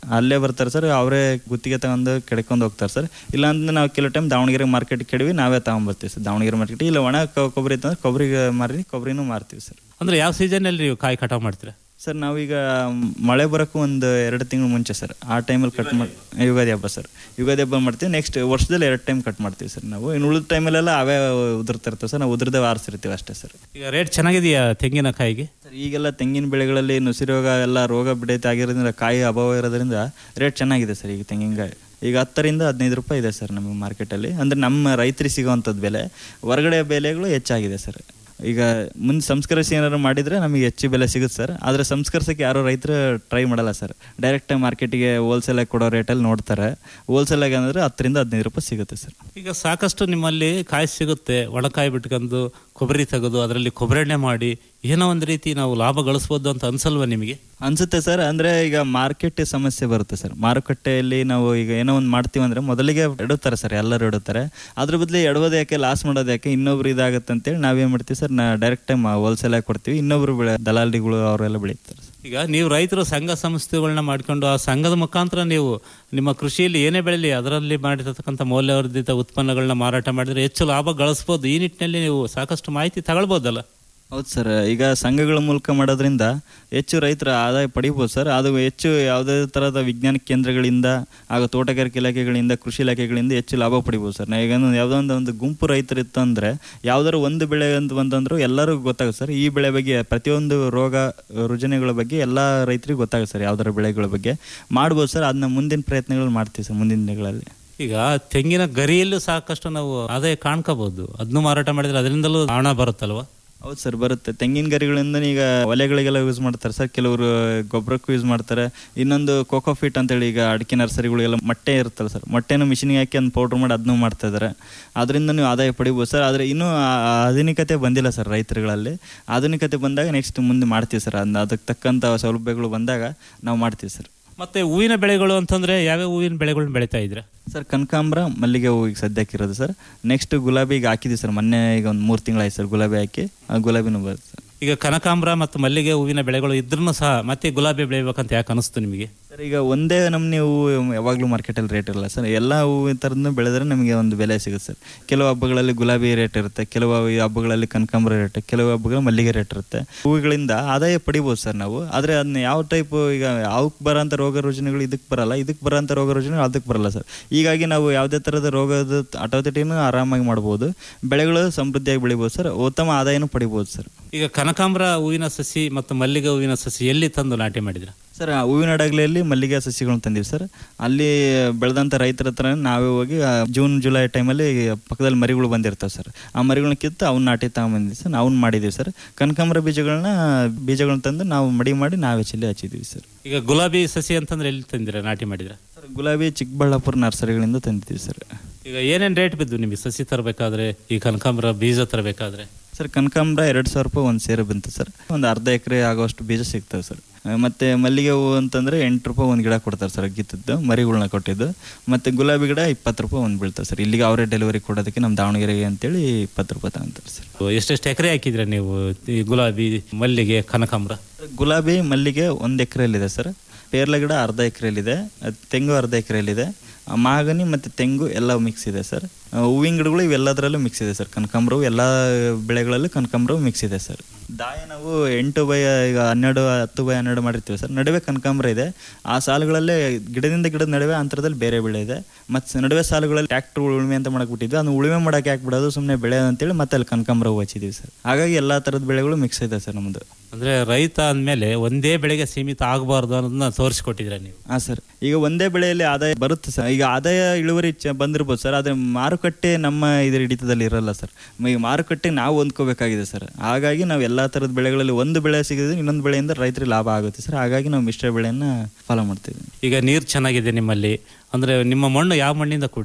ಅಲ್ಲೇ ಬರ್ತಾರೆ ಸರ್ ಅವರೇ ಗುತ್ತಿಗೆ ತಗೊಂಡು ಕೆಡ್ಕೊಂಡು ಹೋಗ್ತಾರೆ ಸರ್ ಇಲ್ಲ ಅಂದ್ರೆ ನಾವು ಕೆಲವು ಟೈಮ್ ದಾವಣಗೆರೆ ಮಾರ್ಕೆಟ್ ಕೆಡವಿ ನಾವೇ ತಗೊಂಬರ್ತೀವಿ ಸರ್ ದಾವಣಗೆರೆ ಮಾರ್ಕೆಟ್ ಇಲ್ಲ ಒಣ ಕೊ- ಕೊಬ್ಬರಿ ಇತ್ತಂದ್ರೆ ಕೊಬ್ಬರಿಗೆ ಮಾರಿ ಕೊಬ್ಬರಿನೂ ಮಾರ್ತೀವಿ ಸರ್ ಅಂದ್ರೆ ಯಾವ ಸೀಸನ್ನಲ್ಲಿ ನೀವು ಕಾಯಿ ಕಟಾವು ಮಾಡ್ತೀರಾ ಸರ್ ನಾವೀಗ ಮಳೆ ಬರೋಕ್ಕೂ ಒಂದು ಎರಡು ತಿಂಗಳು ಮುಂಚೆ ಸರ್ ಆ ಟೈಮಲ್ಲಿ ಕಟ್ ಮಾಡಿ ಯುಗಾದಿ ಹಬ್ಬ ಸರ್ ಯುಗಾದಿ ಹಬ್ಬ ಮಾಡ್ತೀವಿ ನೆಕ್ಸ್ಟ್ ವರ್ಷದಲ್ಲಿ ಎರಡು ಟೈಮ್ ಕಟ್ ಮಾಡ್ತೀವಿ ಸರ್ ನಾವು ಇನ್ನು ಉಳಿದ ಟೈಮಲ್ಲೆಲ್ಲ ಅವೇ ಉದುರ್ತಾ ಇರ್ತವೆ ಸರ್ ನಾವು ಉದುರದೇ ಆರಿಸಿರ್ತೀವಿ ಅಷ್ಟೇ ಸರ್ ಈಗ ರೇಟ್ ಚೆನ್ನಾಗಿದೆಯಾ ತೆಂಗಿನಕಾಯಿಗೆ ಸರ್ ಈಗೆಲ್ಲ ತೆಂಗಿನ ಬೆಳೆಗಳಲ್ಲಿ ನುಸಿ ರೋಗ ಎಲ್ಲ ರೋಗ ಬಿಡೈತೆ ಆಗಿರೋದ್ರಿಂದ ಕಾಯಿ ಅಭಾವ ಇರೋದ್ರಿಂದ ರೇಟ್ ಚೆನ್ನಾಗಿದೆ ಸರ್ ಈಗ ತೆಂಗಿನಕಾಯಿ ಈಗ ಹತ್ತರಿಂದ ಹದಿನೈದು ರೂಪಾಯಿ ಇದೆ ಸರ್ ನಮ್ಮ ಮಾರ್ಕೆಟಲ್ಲಿ ಅಂದರೆ ನಮ್ಮ ರೈತರಿಗೆ ಸಿಗೋವಂಥದ್ದು ಬೆಲೆ ಹೊರಗಡೆ ಬೆಲೆಗಳು ಹೆಚ್ಚಾಗಿದೆ ಸರ್ ಈಗ ಮುಂದೆ ಸಂಸ್ಕರಿಸಿ ಏನಾದ್ರು ಮಾಡಿದರೆ ನಮಗೆ ಹೆಚ್ಚು ಬೆಲೆ ಸಿಗುತ್ತೆ ಸರ್ ಆದರೆ ಸಂಸ್ಕರಿಸೋಕ್ಕೆ ಯಾರು ರೈತರು ಟ್ರೈ ಮಾಡಲ್ಲ ಸರ್ ಡೈರೆಕ್ಟಾಗಿ ಮಾರ್ಕೆಟಿಗೆ ಹೋಲ್ಸೇಲಾಗಿ ಕೊಡೋ ರೇಟಲ್ಲಿ ನೋಡ್ತಾರೆ ಹೋಲ್ಸೇಲಾಗಿ ಅಂದರೆ ಹತ್ತರಿಂದ ಹದಿನೈದು ರೂಪಾಯಿ ಸಿಗುತ್ತೆ ಸರ್ ಈಗ ಸಾಕಷ್ಟು ನಿಮ್ಮಲ್ಲಿ ಕಾಯಿ ಸಿಗುತ್ತೆ ಒಣಕಾಯಿ ಬಿಟ್ಕೊಂಡು ಕೊಬ್ಬರಿ ತೆಗೆದು ಅದರಲ್ಲಿ ಕೊಬ್ಬರೆಣ್ಣೆ ಮಾಡಿ ಏನೋ ಒಂದು ರೀತಿ ನಾವು ಲಾಭ ಗಳಿಸ್ಬೋದು ಅಂತ ಅನ್ಸಲ್ವಾ ನಿಮಗೆ ಅನ್ಸುತ್ತೆ ಸರ್ ಅಂದ್ರೆ ಈಗ ಮಾರ್ಕೆಟ್ ಸಮಸ್ಯೆ ಬರುತ್ತೆ ಸರ್ ಮಾರುಕಟ್ಟೆಯಲ್ಲಿ ನಾವು ಈಗ ಏನೋ ಒಂದು ಮಾಡ್ತೀವಿ ಅಂದ್ರೆ ಮೊದಲಿಗೆ ಎಡುತ್ತಾರೆ ಸರ್ ಎಲ್ಲರೂ ಎಡುತ್ತಾರೆ ಅದ್ರ ಬದಲು ಎಡೋದು ಯಾಕೆ ಲಾಸ್ ಮಾಡೋದು ಯಾಕೆ ಇನ್ನೊಬ್ರು ಇದಾಗುತ್ತೆ ಅಂತೇಳಿ ನಾವೇನ್ ಮಾಡ್ತೀವಿ ಸರ್ ನಾ ಡೈರೆಕ್ಟ್ ಟೈಮ್ ಹೋಲ್ಸೇಲ್ ಆಗಿ ಕೊಡ್ತೀವಿ ಇನ್ನೊಬ್ರು ಬೆಳೆ ದಲಾಲಿಗಳು ಅವರೆಲ್ಲ ಬೆಳೀತಾರೆ ಈಗ ನೀವು ರೈತರು ಸಂಘ ಸಂಸ್ಥೆಗಳನ್ನ ಮಾಡ್ಕೊಂಡು ಆ ಸಂಘದ ಮುಖಾಂತರ ನೀವು ನಿಮ್ಮ ಕೃಷಿಯಲ್ಲಿ ಏನೇ ಬೆಳೀಲಿ ಅದರಲ್ಲಿ ಮಾಡಿರ್ತಕ್ಕಂಥ ಮೌಲ್ಯವರ್ಧಿತ ಉತ್ಪನ್ನಗಳನ್ನ ಮಾರಾಟ ಮಾಡಿದ್ರೆ ಹೆಚ್ಚು ಲಾಭ ಗಳಿಸ್ಬೋದು ಈ ನಿಟ್ಟಿನಲ್ಲಿ ನೀವು ಸಾಕಷ್ಟು ಮಾಹಿತಿ ತಗೊಳ್ಬೋದಲ್ಲ ಹೌದು ಸರ್ ಈಗ ಸಂಘಗಳ ಮೂಲಕ ಮಾಡೋದ್ರಿಂದ ಹೆಚ್ಚು ರೈತರ ಆದಾಯ ಪಡಿಬೋದು ಸರ್ ಅದು ಹೆಚ್ಚು ಯಾವುದೇ ಥರದ ವಿಜ್ಞಾನ ಕೇಂದ್ರಗಳಿಂದ ಹಾಗೂ ತೋಟಗಾರಿಕೆ ಇಲಾಖೆಗಳಿಂದ ಕೃಷಿ ಇಲಾಖೆಗಳಿಂದ ಹೆಚ್ಚು ಲಾಭ ಪಡಿಬೋದು ಸರ್ ಈಗ ಒಂದು ಯಾವುದೋ ಒಂದು ಒಂದು ಗುಂಪು ರೈತರು ಇತ್ತು ಅಂದರೆ ಯಾವ್ದಾದ್ರು ಒಂದು ಬೆಳೆ ಅಂತ ಬಂತಂದ್ರು ಎಲ್ಲರಿಗೂ ಗೊತ್ತಾಗುತ್ತೆ ಸರ್ ಈ ಬೆಳೆ ಬಗ್ಗೆ ಪ್ರತಿಯೊಂದು ರೋಗ ರುಜಿನಗಳ ಬಗ್ಗೆ ಎಲ್ಲ ರೈತರಿಗೂ ಗೊತ್ತಾಗುತ್ತೆ ಸರ್ ಯಾವ್ದಾರ ಬೆಳೆಗಳ ಬಗ್ಗೆ ಮಾಡ್ಬೋದು ಸರ್ ಅದನ್ನ ಮುಂದಿನ ಪ್ರಯತ್ನಗಳು ಮಾಡ್ತೀವಿ ಸರ್ ಮುಂದಿನ ದಿನಗಳಲ್ಲಿ ಈಗ ತೆಂಗಿನ ಗರಿಯಲ್ಲೂ ಸಾಕಷ್ಟು ನಾವು ಆದಾಯ ಕಾಣ್ಕೋಬಹುದು ಅದನ್ನು ಮಾರಾಟ ಮಾಡಿದ್ರೆ ಅದರಿಂದಲೂ ಹಣ ಬರುತ್ತಲ್ವಾ ಹೌದು ಸರ್ ಬರುತ್ತೆ ತೆಂಗಿನ ಗರಿಗಳಿಂದ ಈಗ ಒಲೆಗಳಿಗೆಲ್ಲ ಯೂಸ್ ಮಾಡ್ತಾರೆ ಸರ್ ಕೆಲವರು ಗೊಬ್ಬರಕ್ಕೂ ಯೂಸ್ ಮಾಡ್ತಾರೆ ಇನ್ನೊಂದು ಕೋಕೋ ಫಿಟ್ ಅಂತೇಳಿ ಈಗ ಅಡಿಕೆ ನರ್ಸರಿಗಳಿಗೆಲ್ಲ ಮೊಟ್ಟೆ ಇರುತ್ತಲ್ಲ ಸರ್ ಮೊಟ್ಟೆನ ಮಿಷಿನ್ಗೆ ಹಾಕಿ ಒಂದು ಪೌಡ್ರ್ ಮಾಡಿ ಅದನ್ನೂ ಮಾಡ್ತಾ ಇದ್ದಾರೆ ಅದರಿಂದ ನೀವು ಆದಾಯ ಪಡಿಬೋದು ಸರ್ ಆದರೆ ಇನ್ನೂ ಆ- ಆ ಆಧುನಿಕತೆ ಬಂದಿಲ್ಲ ಸರ್ ರೈತರುಗಳಲ್ಲಿ ಆಧುನಿಕತೆ ಬಂದಾಗ ನೆಕ್ಸ್ಟ್ ಮುಂದೆ ಮಾಡ್ತೀವಿ ಸರ್ ಅದನ್ನ ಅದಕ್ಕೆ ತಕ್ಕಂಥ ಸೌಲಭ್ಯಗಳು ಬಂದಾಗ ನಾವು ಮಾಡ್ತೀವಿ ಸರ್ ಮತ್ತೆ ಹೂವಿನ ಬೆಳೆಗಳು ಅಂತಂದ್ರೆ ಯಾವ್ಯಾವ ಹೂವಿನ ಬೆಳೆಗಳನ್ನ ಬೆಳೀತಾ ಇದ್ರ ಸರ್ ಕನಕಾಂಬರ ಮಲ್ಲಿಗೆ ಹೂ ಈಗ ಸದ್ಯಕ್ಕೆ ಇರೋದು ಸರ್ ನೆಕ್ಸ್ಟ್ ಗುಲಾಬಿ ಈಗ ಹಾಕಿದ್ವಿ ಸರ್ ಮೊನ್ನೆ ಈಗ ಒಂದು ಮೂರು ತಿಂಗಳಾಯ್ತು ಸರ್ ಗುಲಾಬಿ ಹಾಕಿ ಆ ಗುಲಾಬಿನೂ ಬರುತ್ತೆ ಸರ್ ಈಗ ಕನಕಾಂಬರ ಮತ್ತು ಮಲ್ಲಿಗೆ ಹೂವಿನ ಬೆಳೆಗಳು ಇದ್ರೂ ಸಹ ಮತ್ತೆ ಗುಲಾಬಿ ಬೆಳಿಬೇಕಂತ ಯಾಕೆ ಅನಿಸ್ತು ನಿಮಗೆ ಸರ್ ಈಗ ಒಂದೇ ನಮ್ಮನೆ ಹೂವು ಯಾವಾಗಲೂ ಮಾರ್ಕೆಟಲ್ಲಿ ರೇಟ್ ಇರಲ್ಲ ಸರ್ ಎಲ್ಲ ಹೂವಿನ ಥರದ್ದು ಬೆಳೆದ್ರೆ ನಮಗೆ ಒಂದು ಬೆಲೆ ಸಿಗುತ್ತೆ ಸರ್ ಕೆಲವು ಹಬ್ಬಗಳಲ್ಲಿ ಗುಲಾಬಿ ರೇಟ್ ಇರುತ್ತೆ ಕೆಲವು ಈ ಹಬ್ಬಗಳಲ್ಲಿ ಕನಕಾಂಬರ ರೇಟ್ ಕೆಲವು ಹಬ್ಬಗಳಲ್ಲಿ ಮಲ್ಲಿಗೆ ರೇಟ್ ಇರುತ್ತೆ ಹೂವುಗಳಿಂದ ಆದಾಯ ಪಡಿಬೋದು ಸರ್ ನಾವು ಆದರೆ ಅದನ್ನ ಯಾವ ಟೈಪ್ ಈಗ ಅವಕ್ಕೆ ಬರೋಂಥ ರೋಗ ರುಜಿನಗಳು ಇದಕ್ಕೆ ಬರಲ್ಲ ಇದಕ್ಕೆ ಬರೋಂಥ ರೋಗ ರುಜಿನಗಳು ಅದಕ್ಕೆ ಬರಲ್ಲ ಸರ್ ಹೀಗಾಗಿ ನಾವು ಯಾವುದೇ ಥರದ ರೋಗದ ಹತೋಟಿನೂ ಆರಾಮಾಗಿ ಮಾಡ್ಬೋದು ಬೆಳೆಗಳು ಸಮೃದ್ಧಿಯಾಗಿ ಬೆಳಿಬೋದು ಸರ್ ಉತ್ತಮ ಆದಾಯನೂ ಪಡಿಬೋದು ಸರ್ ಈಗ ಕನಕಾಂಬರ ಹೂವಿನ ಸಸಿ ಮತ್ತು ಮಲ್ಲಿಗೆ ಹೂವಿನ ಸಸಿ ಎಲ್ಲಿ ತಂದು ನಾಟಿ ಮಾಡಿದ್ರ ಸರ್ ಆ ಹೂವಿನ ಅಡಗಲೆಯಲ್ಲಿ ಮಲ್ಲಿಗೆ ಸಸಿಗಳನ್ನ ತಂದೀವಿ ಸರ್ ಅಲ್ಲಿ ಬೆಳೆದಂಥ ರೈತರ ಹತ್ರ ನಾವೇ ಹೋಗಿ ಆ ಜೂನ್ ಜುಲೈ ಟೈಮಲ್ಲಿ ಪಕ್ಕದಲ್ಲಿ ಮರಿಗಳು ಬಂದಿರ್ತವೆ ಸರ್ ಆ ಮರಿಗಳನ್ನ ಕಿತ್ತು ಅವ್ನ ನಾಟಿ ತಗೊಂಬಂದಿವಿ ಸರ್ ಅವ್ನ ಮಾಡಿದ್ದೀವಿ ಸರ್ ಕನಕಾಂಬರ ಬೀಜಗಳನ್ನ ಬೀಜಗಳನ್ನ ತಂದು ನಾವು ಮಡಿ ಮಾಡಿ ನಾವೇ ಚೆಲ್ಲಿ ಹಚ್ಚಿದ್ದೀವಿ ಸರ್ ಈಗ ಗುಲಾಬಿ ಸಸಿ ಅಂತಂದ್ರೆ ಎಲ್ಲಿ ತಂದಿರ ನಾಟಿ ಮಾಡಿದ್ರ ಸರ್ ಗುಲಾಬಿ ಚಿಕ್ಕಬಳ್ಳಾಪುರ ನರ್ಸರಿಗಳಿಂದ ತಂದಿದ್ದೀವಿ ಸರ್ ಈಗ ಏನೇನು ರೇಟ್ ಬಿದ್ದು ನಿಮಗೆ ಸಸಿ ತರಬೇಕಾದ್ರೆ ಈ ಕನಕಾಂಬರ ಬೀಜ ತರಬೇಕಾದ್ರೆ ಸರ್ ಕನಕಾಂಬರ ಎರಡು ಸಾವಿರ ರೂಪಾಯಿ ಒಂದು ಸೇರು ಬಂತು ಸರ್ ಒಂದು ಅರ್ಧ ಎಕರೆ ಆಗೋಷ್ಟು ಬೀಜ ಸಿಗ್ತವೆ ಸರ್ ಆ, ಮತ್ತೆ ಮಲ್ಲಿಗೆ ಹೂವು ಅಂತಂದ್ರೆ ಎಂಟು ರೂಪಾಯಿ ಒಂದು ಗಿಡ ಕೊಡ್ತಾರೆ ಸರ್ ಗಿತ್ತದ್ದು ಮರಿಗಳ್ನ ಕೊಟ್ಟಿದ್ದು ಮತ್ತೆ ಗುಲಾಬಿ ಗಿಡ ಇಪ್ಪತ್ತು ರೂಪಾಯಿ ಒಂದು ಬೀಳ್ತವೆ ಸರ್ ಇಲ್ಲಿಗೆ ಅವರೇ ಡೆಲಿವರಿ ಕೊಡೋದಕ್ಕೆ ನಮ್ಮ ದಾವಣಗೆರೆಗೆ ಅಂತೇಳಿ ಇಪ್ಪತ್ತು ರೂಪಾಯಿ ತಗೊಂತಾರೆ ಸರ್ ಎಷ್ಟೆಷ್ಟು ಎಕರೆ ಹಾಕಿದ್ರೆ ನೀವು ಈ ಗುಲಾಬಿ ಮಲ್ಲಿಗೆ ಕನಕಾಂಬರ ಗುಲಾಬಿ ಮಲ್ಲಿಗೆ ಒಂದು ಎಕರೆಯಲ್ಲಿದೆ ಸರ್ ಪೇರ್ಲೆ ಗಿಡ ಅರ್ಧ ಎಕರೆಯಲ್ಲಿದೆ ತೆಂಗು ಅರ್ಧ ಎಕರೆಯಲ್ಲಿದೆ ಮಾಗನಿ ಮತ್ತು ತೆಂಗು ಎಲ್ಲ ಮಿಕ್ಸ್ ಇದೆ ಸರ್ ಆ, ಹೂವಿನ ಗಿಡಗಳು ಇವೆಲ್ಲದರಲ್ಲೂ ಮಿಕ್ಸ್ ಇದೆ ಸರ್ ಕನಕಾಂಬರವು ಎಲ್ಲ ಬೆಳೆಗಳಲ್ಲೂ ಕನಕಾಂಬರವು ಮಿಕ್ಸ್ ಇದೆ ಸರ್ ದಾಯ ನಾವು ಎಂಟು ಬೈ ಈಗ ಹನ್ನೆರಡು ಹತ್ತು ಬೈ ಹನ್ನೆರಡು ಮಾಡಿರ್ತೀವಿ ಸರ್ ನಡುವೆ ಕನಕಾಂಬರ ಇದೆ ಆ ಸಾಲುಗಳಲ್ಲೇ ಗಿಡದಿಂದ ಗಿಡದ ನಡುವೆ ಅಂತರದಲ್ಲಿ ಬೇರೆ ಬೆಳೆ ಇದೆ ಮತ್ತು ನಡುವೆ ಸಾಲುಗಳಲ್ಲಿ ಟ್ಯಾಕ್ಟರ್ ಉಳುಮೆ ಅಂತ ಮಾಡಕ್ಬಿಟ್ಟಿದ್ವಿ ಅದನ್ನು ಉಳುಮೆ ಮಾಡಕ್ಕೆ ಹಾಕ್ಬಿಡೋದು ಸುಮ್ಮನೆ ಬೆಳೆ ಅಂತೇಳಿ ಮತ್ತೆ ಅಲ್ಲಿ ಕನಕಾಂಬರ ಹೂವು ಹಚ್ಚಿದ್ದೀವಿ ಸರ್ ಹಾಗಾಗಿ ಎಲ್ಲ ಥರದ ಬೆಳೆಗಳು ಮಿಕ್ಸ್ ಇದೆ ಸರ್ ನಮ್ಮದು ಅಂದ್ರೆ ರೈತ ಅಂದಮೇಲೆ ಒಂದೇ ಬೆಳೆಗೆ ಸೀಮಿತ ಆಗಬಾರ್ದು ಅನ್ನೋದನ್ನ ತೋರಿಸ್ಕೊಟ್ಟಿದ್ರ ನೀವು ಹಾಂ ಸರ್ ಈಗ ಒಂದೇ ಬೆಳೆಯಲ್ಲಿ ಆದಾಯ ಬರುತ್ತೆ ಸರ್ ಈಗ ಆದಾಯ ಇಳುವರಿ ಚ ಬಂದಿರ್ಬೋದು ಸರ್ ಆದರೆ ಮಾರುಕಟ್ಟೆ ನಮ್ಮ ಇದ್ರ ಹಿಡಿತದಲ್ಲಿ ಇರಲ್ಲ ಸರ್ ಈಗ ಮಾರುಕಟ್ಟೆ ನಾವು ಹೊಂದ್ಕೋಬೇಕಾಗಿದೆ ಸರ್ ಹಾಗಾಗಿ ನಾವು ಎಲ್ಲ ಥರದ ಬೆಳೆಗಳಲ್ಲಿ ಒಂದು ಬೆಳೆ ಸಿಗಿದ್ರೆ ಇನ್ನೊಂದು ಬೆಳೆಯಿಂದ ರೈತರಿಗೆ ಲಾಭ ಆಗುತ್ತೆ ಸರ್ ಹಾಗಾಗಿ ನಾವು ಮಿಶ್ರ ಬೆಳೆಯನ್ನು ಫಾಲೋ ಮಾಡ್ತೀವಿ ಈಗ ನೀರು ಚೆನ್ನಾಗಿದೆ ನಿಮ್ಮಲ್ಲಿ ಅಂದ್ರೆ ನಿಮ್ಮ ಮಣ್ಣು ಯಾವ ಮಣ್ಣಿಂದ ಕೂಡಿದೆ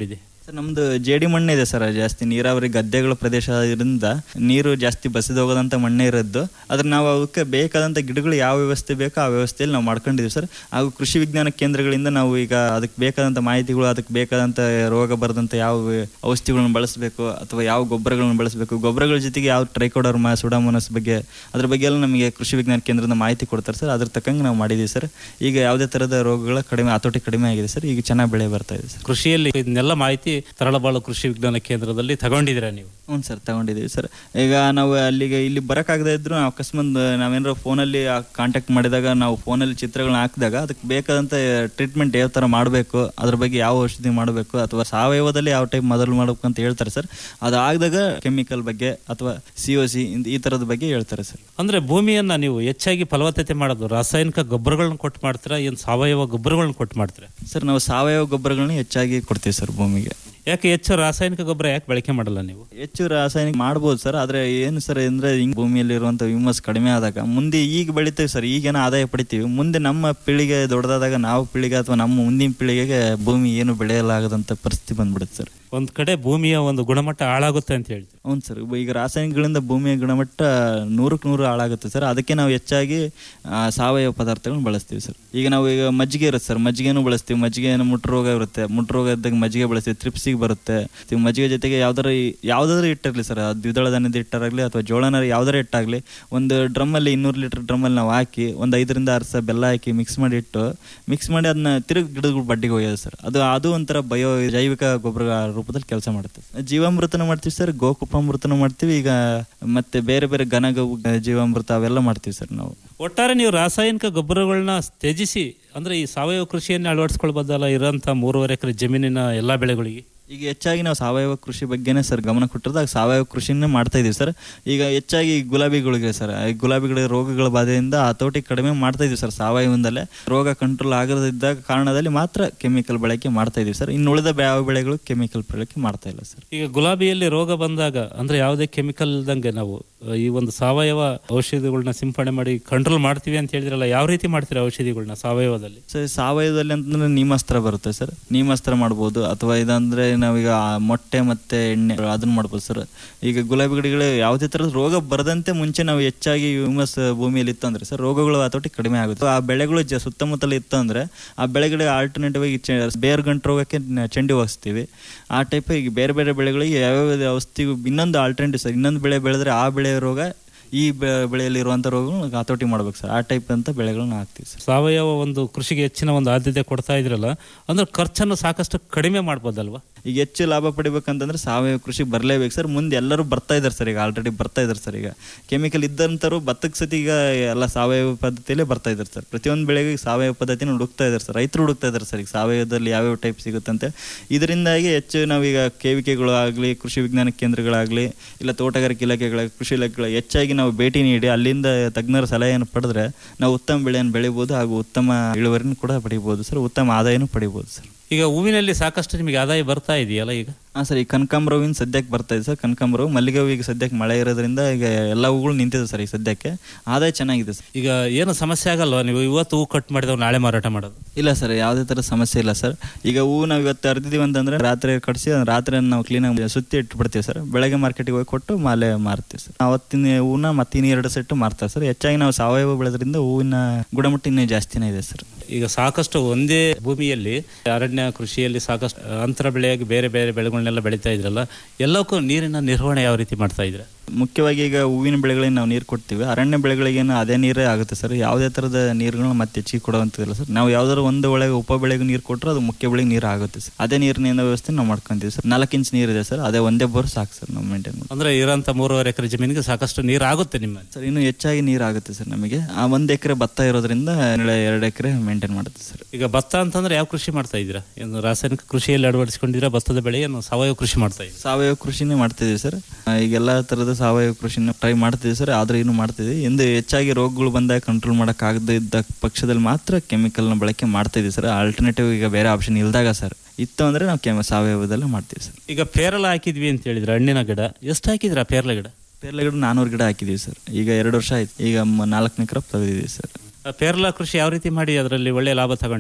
ಸರ್ ನಮ್ದು ಜೇಡಿ ಮಣ್ಣೆ ಇದೆ ಸರ್ ಜಾಸ್ತಿ ನೀರಾವರಿ ಗದ್ದೆಗಳ ಪ್ರದೇಶ ಇರೋದ್ರಿಂದ ನೀರು ಜಾಸ್ತಿ ಬಸಿದು ಹೋಗೋದಂತ ಮಣ್ಣೆ ಇರೋದು ಆದ್ರೆ ನಾವು ಅವಕ್ಕೆ ಬೇಕಾದಂಥ ಗಿಡಗಳು ಯಾವ ವ್ಯವಸ್ಥೆ ಬೇಕೋ ಆ ವ್ಯವಸ್ಥೆಯಲ್ಲಿ ನಾವು ಮಾಡ್ಕೊಂಡಿದ್ದೀವಿ ಸರ್ ಹಾಗೂ ಕೃಷಿ ವಿಜ್ಞಾನ ಕೇಂದ್ರಗಳಿಂದ ನಾವು ಈಗ ಅದಕ್ಕೆ ಬೇಕಾದಂಥ ಮಾಹಿತಿಗಳು ಅದಕ್ಕೆ ಬೇಕಾದಂಥ ರೋಗ ಬರದಂಥ ಯಾವ ಔಷಧಿಗಳನ್ನ ಬಳಸಬೇಕು ಅಥವಾ ಯಾವ ಗೊಬ್ಬರಗಳನ್ನ ಬಳಸಬೇಕು ಗೊಬ್ಬರಗಳ ಜೊತೆಗೆ ಯಾವ ಟ್ರೈಕೋಡರ್ಮಾ ಸುಡಾಮೋನಸ್ ಬಗ್ಗೆ ಅದ್ರ ಬಗ್ಗೆ ಎಲ್ಲ ನಮಗೆ ಕೃಷಿ ವಿಜ್ಞಾನ ಕೇಂದ್ರದಿಂದ ಮಾಹಿತಿ ಕೊಡ್ತಾರೆ ಸರ್ ಅದ್ರ ತಕ್ಕಂಗೆ ನಾವು ಮಾಡಿದ್ದೀವಿ ಸರ್ ಈಗ ಯಾವುದೇ ಥರದ ರೋಗಗಳ ಕಡಿಮೆ ಹತೋಟಿ ಕಡಿಮೆ ಆಗಿದೆ ಸರ್ ಈಗ ಚೆನ್ನಾಗಿ ಬೆಳೆ ಬರ್ತಾ ಇದೆ ಸರ್ ಕೃಷಿಯಲ್ಲಿ ಇದನ್ನೆಲ್ಲ ಮಾಹಿತಿ ತರಳಬಾಳು ಕೃಷಿ ವಿಜ್ಞಾನ ಕೇಂದ್ರದಲ್ಲಿ ತಗೊಂಡಿದ್ದೀರಾ ನೀವು ಹ್ಞೂ ಸರ್ ತಗೊಂಡಿದ್ದೀವಿ ಸರ್ ಈಗ ನಾವು ಅಲ್ಲಿಗೆ ಇಲ್ಲಿ ಬರೋಕ್ಕಾಗದೇ ಇದ್ರು ನಾವು ಅಕಸ್ಮಾತ್ ನಾವೇನಾರು ಫೋನಲ್ಲಿ ಕಾಂಟ್ಯಾಕ್ಟ್ ಮಾಡಿದಾಗ ನಾವು ಫೋನಲ್ಲಿ ಚಿತ್ರಗಳನ್ನ ಹಾಕಿದಾಗ ಅದಕ್ಕೆ ಬೇಕಾದಂಥ ಟ್ರೀಟ್ಮೆಂಟ್ ಯಾವ ಥರ ಮಾಡಬೇಕು ಅದ್ರ ಬಗ್ಗೆ ಯಾವ ಔಷಧಿ ಮಾಡಬೇಕು ಅಥವಾ ಸಾವಯವದಲ್ಲಿ ಯಾವ ಟೈಪ್ ಮೊದಲು ಮಾಡಬೇಕು ಅಂತ ಹೇಳ್ತಾರೆ ಸರ್ ಅದು ಆಗದಾಗ ಕೆಮಿಕಲ್ ಬಗ್ಗೆ ಅಥವಾ ಸಿ ಒ ಸಿ ಈ ಥರದ ಬಗ್ಗೆ ಹೇಳ್ತಾರೆ ಸರ್ ಅಂದ್ರೆ ಭೂಮಿಯನ್ನ ನೀವು ಹೆಚ್ಚಾಗಿ ಫಲವತ್ತತೆ ಮಾಡೋದು ರಾಸಾಯನಿಕ ಗೊಬ್ಬರಗಳನ್ನ ಕೊಟ್ಟು ಮಾಡ್ತೀರಾ ಏನು ಸಾವಯವ ಗೊಬ್ಬರಗಳನ್ನ ಕೊಟ್ಟು ಮಾಡ್ತೀರಾ ಸರ್ ನಾವು ಸಾವಯವ ಗೊಬ್ಬರಗಳನ್ನ ಹೆಚ್ಚಾಗಿ ಕೊಡ್ತೀವಿ ಸರ್ ಭೂಮಿಗೆ ಯಾಕೆ ಹೆಚ್ಚು ರಾಸಾಯನಿಕ ಗೊಬ್ಬರ ಯಾಕೆ ಬಳಕೆ ಮಾಡಲ್ಲ ನೀವು ಹೆಚ್ಚು ರಾಸಾಯನಿಕ ಮಾಡ್ಬೋದು ಸರ್ ಆದ್ರೆ ಏನು ಸರ್ ಅಂದ್ರೆ ಹಿಂಗ್ ಭೂಮಿಯಲ್ಲಿ ಇರುವಂತ ಹ್ಯೂಮಸ್ ಕಡಿಮೆ ಆದಾಗ ಮುಂದೆ ಈಗ ಬೆಳಿತೀವಿ ಸರ್ ಈಗೇನೋ ಆದಾಯ ಪಡಿತೀವಿ ಮುಂದೆ ನಮ್ಮ ಪೀಳಿಗೆ ದೊಡ್ಡದಾದಾಗ ನಾವು ಪೀಳಿಗೆ ಅಥವಾ ನಮ್ಮ ಮುಂದಿನ ಪೀಳಿಗೆಗೆ ಭೂಮಿ ಏನು ಬೆಳೆಯಲಾಗದಂತ ಪರಿಸ್ಥಿತಿ ಬಂದ್ಬಿಡುತ್ತೆ ಸರ್ ಒಂದ್ ಕಡೆ ಭೂಮಿಯ ಒಂದು ಗುಣಮಟ್ಟ ಹಾಳಾಗುತ್ತೆ ಅಂತ ಹೇಳ್ತೀವಿ ಹೌದು ಸರ್ ಈಗ ರಾಸಾಯನಿಕಗಳಿಂದ ಭೂಮಿಯ ಗುಣಮಟ್ಟ ನೂರಕ್ಕೆ ನೂರು ಹಾಳಾಗುತ್ತೆ ಸರ್ ಅದಕ್ಕೆ ನಾವು ಹೆಚ್ಚಾಗಿ ಆ, ಸಾವಯವ ಪದಾರ್ಥಗಳನ್ನ ಬಳಸ್ತೀವಿ ಸರ್ ಈಗ ನಾವು ಈಗ ಮಜ್ಜಿಗೆ ಇರುತ್ತೆ ಸರ್ ಮಜ್ಜಿಗೆನೂ ಬಳಸ್ತೀವಿ ಮಜ್ಜಿಗೆ ಮುಟ್ಟು ರೋಗ ಇರುತ್ತೆ ಮುಟ್ಟು ರೋಗ ಇದ್ದಾಗ ಮಜ್ಜಿಗೆ ಬಳಸ್ತೀವಿ ತ್ರಿಪ್ಸಿಗೆ ಬರುತ್ತೆ ಈ ಮಜ್ಜಿಗೆ ಜೊತೆಗೆ ಯಾವ್ದಾರ ಯಾವ್ದಾದ್ರು ಹಿಟ್ಟಿರಲಿ ಸರ್ ಅದು ದ್ವಿದಳ ಧಾನ್ಯದ ಹಿಟ್ಟಾಗಲಿ ಅಥವಾ ಜೋಳನ ಯಾವ್ದಾರ ಹಿಟ್ಟಾಗಲಿ ಒಂದು ಡ್ರಮ್ಮಲ್ಲಿ ಇನ್ನೂರು ಲೀಟರ್ ಡ್ರಮ್ಮಲ್ಲಿ ನಾವು ಹಾಕಿ ಒಂದು ಐದರಿಂದ ಆರು ಸಹ ಬೆಲ್ಲ ಹಾಕಿ ಮಿಕ್ಸ್ ಮಾಡಿ ಇಟ್ಟು ಮಿಕ್ಸ್ ಮಾಡಿ ಅದನ್ನ ತಿರುಗಿ ಗಿಡಗಳು ಬಡ್ಡಿಗೆ ಒಯ್ಯೋದು ಸರ್ ಅದು ಅದು ಒಂಥರ ಬಯೋ ಜೈವಿಕ ಗೊಬ್ಬರ ರೂಪದಲ್ಲಿ ಕೆಲಸ ಮಾಡುತ್ತೆ ಜೀವಾಮೃತನ ಮಾಡ್ತೀವಿ ಸರ್ ಗೋಕುಪಾಮೃತನ ಮಾಡ್ತೀವಿ ಈಗ ಮತ್ತೆ ಬೇರೆ ಬೇರೆ ಘನಗವು ಜೀವಾಮೃತ ಅವೆಲ್ಲ ಮಾಡ್ತೀವಿ ಸರ್ ನಾವು ಒಟ್ಟಾರೆ ನೀವು ರಾಸಾಯನಿಕ ಗೊಬ್ಬರಗಳನ್ನ ತ್ಯಜಿಸಿ ಅಂದ್ರೆ ಈ ಸಾವಯವ ಕೃಷಿಯನ್ನ ಅಳವಡಿಸ್ಕೊಳ್ಬೋದಲ್ಲ ಇರೋಂಥ ಮೂರುವರೆ ಎಕರೆ ಜಮೀನಿನ ಎಲ್ಲಾ ಬೆಳೆಗಳಿಗೆ ಈಗ ಹೆಚ್ಚಾಗಿ ನಾವು ಸಾವಯವ ಕೃಷಿ ಬಗ್ಗೆನೇ ಸರ್ ಗಮನ ಕೊಟ್ಟಿರೋದಾಗ ಸಾವಯವ ಕೃಷಿನೇ ಮಾಡ್ತಾ ಇದೀವಿ ಸರ್ ಈಗ ಹೆಚ್ಚಾಗಿ ಗುಲಾಬಿಗಳಿಗೆ ಸರ್ ಈ ಗುಲಾಬಿಗಳಿಗೆ ರೋಗಗಳ ಬಾಧೆಯಿಂದ ಹತೋಟಿ ಕಡಿಮೆ ಮಾಡ್ತಾ ಇದೀವಿ ಸರ್ ಸಾವಯವದಿಂದಲೇ ರೋಗ ಕಂಟ್ರೋಲ್ ಆಗದಿದ್ದ ಕಾರಣದಲ್ಲಿ ಮಾತ್ರ ಕೆಮಿಕಲ್ ಬಳಕೆ ಮಾಡ್ತಾ ಇದೀವಿ ಸರ್ ಇನ್ನು ಉಳಿದ ಯಾವ ಬೆಳೆಗಳು ಕೆಮಿಕಲ್ ಬಳಕೆ ಮಾಡ್ತಾ ಇಲ್ಲ ಸರ್ ಈಗ ಗುಲಾಬಿಯಲ್ಲಿ ರೋಗ ಬಂದಾಗ ಅಂದ್ರೆ ಯಾವುದೇ ಕೆಮಿಕಲ್ ಇಲ್ದಂಗೆ ನಾವು ಅಹ್, ಈ ಒಂದು ಸಾವಯವ ಔಷಧಿಗಳನ್ನ ಸಿಂಪಡಣೆ ಮಾಡಿ ಕಂಟ್ರೋಲ್ ಮಾಡ್ತೀವಿ ಅಂತ ಹೇಳಿದ್ರಲ್ಲ ಯಾವ ರೀತಿ ಮಾಡ್ತೀರಾ ಔಷಧಿಗಳನ್ನ ಸಾವಯವದಲ್ಲಿ ಸರ್ ಸಾವಯವದಲ್ಲಿ ಅಂತಂದ್ರೆ ನೀಮಾಸ್ತ್ರ ಬರುತ್ತೆ ಸರ್ ನೀಮಾಸ್ತ್ರ ಮಾಡ್ಬೋದು ಅಥವಾ ಇದಂದ್ರೆ ನಾವೀಗ ಆ ಮೊಟ್ಟೆ ಮತ್ತೆ ಎಣ್ಣೆ ಅದನ್ನ ಮಾಡ್ಬೋದು ಸರ್ ಈಗ ಗುಲಾಬಿ ಗಿಡಗಳು ಯಾವುದೇ ತರದ ರೋಗ ಬರದಂತೆ ಮುಂಚೆ ನಾವು ಹೆಚ್ಚಾಗಿ ಹ್ಯೂಮಸ್ ಭೂಮಿಯಲ್ಲಿ ಇತ್ತು ಅಂದ್ರೆ ಸರ್ ರೋಗಗಳು ಹತೋಟಿ ಕಡಿಮೆ ಆಗುತ್ತೆ ಆ ಬೆಳೆಗಳು ಜ ಸುತ್ತಮುತ್ತಲ ಇತ್ತು ಅಂದ್ರೆ ಆ ಬೆಳೆಗಳಿಗೆ ಆಲ್ಟರ್ನೇಟಿವ್ ಆಗಿ ಚೆ- ಬೇರ್ ಗಂಟು ರೋಗಕ್ಕೆ ನ- ಚೆಂಡು ಹೋಗಿಸ್ತೀವಿ ಆ ಟೈಪ್ ಈಗ ಬೇರೆ ಬೇರೆ ಬೆಳೆಗಳಿಗೆ ಯಾವ್ಯಾವ ಔಷಧಿ ಇನ್ನೊಂದು ಆಲ್ಟರ್ನೇಟಿವ್ ಸರ್ ಇನ್ನೊಂದು ಬೆಳೆ ಬೆಳೆದ್ರೆ ಆ ಬೆಳೆ ರೋಗ ಈ ಬೆ- ಬೆಳೆಯಲ್ಲಿ ಇರುವಂತ ರೋಗಗಳನ್ನ ಹತೋಟಿ ಮಾಡ್ಬೇಕು ಸರ್ ಆ ಟೈಪ್ ಅಂತ ಬೆಳೆಗಳನ್ನ ಹಾಕ್ತೀವಿ ಸರ್ ಸಾವಯವ ಒಂದು ಕೃಷಿಗೆ ಹೆಚ್ಚಿನ ಒಂದು ಆದ್ಯತೆ ಕೊಡ್ತಾ ಇದ್ರಲ್ಲ ಅಂದ್ರೆ ಖರ್ಚನ್ನು ಸಾಕಷ್ಟು ಕಡಿಮೆ ಮಾಡ್ಬೋದಲ್ವಾ ಈಗ ಹೆಚ್ಚು ಲಾಭ ಪಡಿಬೇಕಂತಂದ್ರೆ ಸಾವಯವ ಕೃಷಿ ಬರಲೇಬೇಕು ಸರ್ ಮುಂದೆ ಎಲ್ಲರೂ ಬರ್ತಾ ಇದ್ದಾರೆ ಸರ್ ಈಗ ಆಲ್ರೆಡಿ ಬರ್ತಾ ಇದ್ದಾರೆ ಸರ್ ಈಗ ಕೆಮಿಕಲ್ ಇದ್ದಂಥವ್ರು ಭತ್ತಕ್ಕೆ ಸತಿ ಈಗ ಎಲ್ಲ ಸಾವಯವ ಪದ್ಧತಿಯಲ್ಲೇ ಬರ್ತಾ ಇದ್ದಾರೆ ಸರ್ ಪ್ರತಿಯೊಂದು ಬೆಳೆಗೆ ಸಾವಯವ ಪದ್ಧತಿನ ಹುಡುಕ್ತಾ ಇದ್ದಾರೆ ಸರ್ ರೈತರು ಹುಡುಕ್ತಾ ಇದ್ದಾರೆ ಸರ್ ಈಗ ಸಾವಯವದಲ್ಲಿ ಯಾವ್ಯಾವ ಟೈಪ್ ಸಿಗುತ್ತಂತೆ ಇದರಿಂದಾಗಿ ಹೆಚ್ಚು ನಾವೀಗ ಕೇವಿಕೆಗಳು ಆಗಲಿ ಕೃಷಿ ವಿಜ್ಞಾನ ಕೇಂದ್ರಗಳಾಗಲಿ ಇಲ್ಲ ತೋಟಗಾರಿಕೆ ಇಲಾಖೆಗಳ ಕೃಷಿ ಇಲಾಖೆಗಳ ಹೆಚ್ಚಾಗಿ ನಾವು ಭೇಟಿ ನೀಡಿ ಅಲ್ಲಿಂದ ತಜ್ಞರ ಸಲಹೆಯನ್ನು ಪಡೆದ್ರೆ ನಾವು ಉತ್ತಮ ಬೆಳೆಯನ್ನು ಬೆಳಿಬೋದು ಹಾಗೂ ಉತ್ತಮ ಇಳುವರಿನೂ ಕೂಡ ಪಡಿಬೋದು ಸರ್ ಉತ್ತಮ ಆದಾಯನೂ ಪಡಿಬೋದು ಸರ್ ಈಗ ಹೂವಿನಲ್ಲಿ ಸಾಕಷ್ಟು ನಿಮಗೆ ಆದಾಯ ಬರ್ತಾ ಇದೆಯಲ್ಲ ಈಗ ಹಾಂ ಸರ್ ಈ ಕನಕಾಂಬರ ಹೂವಿನ ಸದ್ಯಕ್ಕೆ ಬರ್ತಾ ಇದೆ ಸರ್ ಕನಕಾಂಬರ ಹೂವು ಮಲ್ಲಿಗೆ ಹೂವು ಈಗ ಸದ್ಯಕ್ಕೆ ಮಳೆ ಇರೋದ್ರಿಂದ ಈಗ ಎಲ್ಲ ಹೂಗಳು ನಿಂತಿದೆ ಸರ್ ಈಗ ಸದ್ಯಕ್ಕೆ ಆದಾಯ ಚೆನ್ನಾಗಿದೆ ಸರ್ ಈಗ ಏನು ಸಮಸ್ಯೆ ಆಗಲ್ವಾ ನೀವು ಇವತ್ತು ಹೂ ಕಟ್ ಮಾಡಿದವ್ ನಾಳೆ ಮಾರಾಟ ಮಾಡೋದು ಇಲ್ಲ ಸರ್ ಯಾವುದೇ ಥರ ಸಮಸ್ಯೆ ಇಲ್ಲ ಸರ್ ಈಗ ಹೂವು ನಾವು ಇವತ್ತು ಅರ್ದಿದ್ದೀವಿ ಅಂತಂದ್ರೆ ರಾತ್ರಿ ಕಟ್ಸಿ ರಾತ್ರಿ ನಾವು ಕ್ಲೀನಾಗಿ ಸುತ್ತಿ ಇಟ್ಬಿಡ್ತೀವಿ ಸರ್ ಬೆಳಗ್ಗೆ ಮಾರ್ಕೆಟಿಗೆ ಹೋಗಿ ಕೊಟ್ಟು ಮಾಲೆ ಮಾರ್ತೀವಿ ಸರ್ ಅವತ್ತಿನ ಹೂವನ್ನ ಮತ್ತೆ ಇನ್ನು ಎರಡು ಸೆಟ್ ಮಾರ್ತಾರೆ ಸರ್ ಹೆಚ್ಚಾಗಿ ನಾವು ಸಾವಯವ ಬೆಳೆದ್ರಿಂದ ಹೂವಿನ ಗುಣಮಟ್ಟ ಇನ್ನೂ ಜಾಸ್ತಿನೇ ಇದೆ ಸರ್ ಈಗ ಸಾಕಷ್ಟು ಒಂದೇ ಭೂಮಿಯಲ್ಲಿ ಅರಣ್ಯ ಕೃಷಿಯಲ್ಲಿ ಸಾಕಷ್ಟು ಅಂತರ ಬೆಳೆಯಾಗಿ ಬೇರೆ ಬೇರೆ ಬೆಳೆಗಳನ್ನೆಲ್ಲ ಬೆಳೀತಾ ಇದ್ರಲ್ಲ ಎಲ್ಲಕ್ಕೂ ನೀರಿನ ನಿರ್ವಹಣೆ ಯಾವ ರೀತಿ ಮಾಡ್ತಾ ಇದ್ರ ಮುಖ್ಯವಾಗಿ ಈಗ ಹೂವಿನ ಬೆಳೆಗಳಿಗೆ ನಾವು ನೀರು ಕೊಡ್ತೀವಿ ಅರಣ್ಯ ಬೆಳೆಗಳಿಗೇನು ಅದೇ ನೀರೇ ಆಗುತ್ತೆ ಸರ್ ಯಾವುದೇ ಥರದ ನೀರುಗಳನ್ನ ಮತ್ತೆ ಹೆಚ್ಚಿಗೆ ಕೊಡುವಂಥದ್ದಿಲ್ಲ ಸರ್ ನಾವು ಯಾವ್ದಾದ್ರು ಒಂದು ಒಳಗೆ ಉಪ ಬೆಳೆಗೆ ನೀರು ಕೊಟ್ಟರೆ ಅದು ಮುಖ್ಯ ಬೆಳೆಗೆ ನೀರು ಆಗುತ್ತೆ ಸರ್ ಅದೇ ನೀರಿನ ವ್ಯವಸ್ಥೆ ನಾವು ಮಾಡ್ಕೊಂತೀವಿ ಸರ್ ನಾಲ್ಕು ಇಂಚ್ ನೀರು ಇದೆ ಸರ್ ಅದೇ ಒಂದೇ ಬೋರ್ ಸಾಕು ಸರ್ ನಾವು ಮೇಂಟೈನ್ ಮಾಡಿ ಅಂದ್ರೆ ಇರೋಂಥ ಮೂರುವರೆ ಎಕರೆ ಜಮೀನಿಗೆ ಸಾಕಷ್ಟು ನೀರು ಆಗುತ್ತೆ ನಿಮ್ಮ ಸರ್ ಇನ್ನು ಹೆಚ್ಚಾಗಿ ನೀರು ಆಗುತ್ತೆ ಸರ್ ನಮಗೆ ಆ ಒಂದು ಎಕರೆ ಭತ್ತ ಇರೋದ್ರಿಂದ ಎರಡು ಎಕರೆ ಮೇಂಟೈನ್ ಮಾಡುತ್ತೆ ಸರ್ ಈಗ ಭತ್ತ ಅಂತಂದ್ರೆ ಯಾವ ಕೃಷಿ ಮಾಡ್ತಾ ಇದ್ದೀರಾ ಏನು ರಾಸಾಯನಿಕ ಕೃಷಿಯಲ್ಲಿ ಅಳವಡಿಸಿಕೊಂಡಿದ್ದೀರಾ ಭತ್ತದ ಬೆಳೆ ಏನು ಸಾವಯವ ಕೃಷಿ ಮಾಡ್ತಾ ಇದ್ದೀರಾ ಸಾವಯವ ಕೃಷಿನೇ ಮಾಡ್ತಿದ್ದೀವಿ ಸರ್ ಆ, ಈಗ ಎಲ್ಲ ಥರದ ಸಾವಯವ ಕೃಷಿನ ಟ್ರೈ ಮಾಡ್ತಿದ್ದೀವಿ ಸರ್ ಆದ್ರೆ ಇನ್ನು ಮಾಡ್ತಿದ್ದೀವಿ ಎಂದು ಹೆಚ್ಚಾಗಿ ರೋಗಗಳು ಬಂದಾಗ ಕಂಟ್ರೋಲ್ ಮಾಡೋಕ್ಕಾಗದೇ ಇದ್ದ ಪಕ್ಷದಲ್ಲಿ ಮಾತ್ರ ಕೆಮಿಕಲ್ನ ಬಳಕೆ ಮಾಡ್ತಿದ್ದೀವಿ ಸರ್ ಆಲ್ಟರ್ನೇಟಿವ್ ಈಗ ಬೇರೆ ಆಪ್ಷನ್ ಇಲ್ದಾಗ ಸರ್ ಇತ್ತು ಅಂದ್ರೆ ನಾವು ಕೆಮ ಸಾವಯವದಲ್ಲೇ ಮಾಡ್ತೀವಿ ಸರ್ ಈಗ ಪೇರಲ ಹಾಕಿದ್ವಿ ಅಂತ ಹೇಳಿದ್ರೆ ಹಣ್ಣಿನ ಗಿಡ ಎಷ್ಟು ಹಾಕಿದ್ರ ಪೇರಲ ಗಿಡ ಪೇರ್ಲೆ ಗಿಡ ನಾನೂರು ಗಿಡ ಹಾಕಿದ್ದೀವಿ ಸರ್ ಈಗ ಎರಡು ವರ್ಷ ಆಯ್ತು ಈಗ ಮ- ನಾಲ್ಕನೇ ಕ್ರಾಪ್ ತೆಗೆದಿದ್ದೀವಿ ಸರ್ ಆ ಪೇರಲ ಕೃಷಿ ಯಾವ ರೀತಿ ಮಾಡಿ ಅದರಲ್ಲಿ ಒಳ್ಳೆ ಲಾಭ ತಗೊಂಡ್ರೆ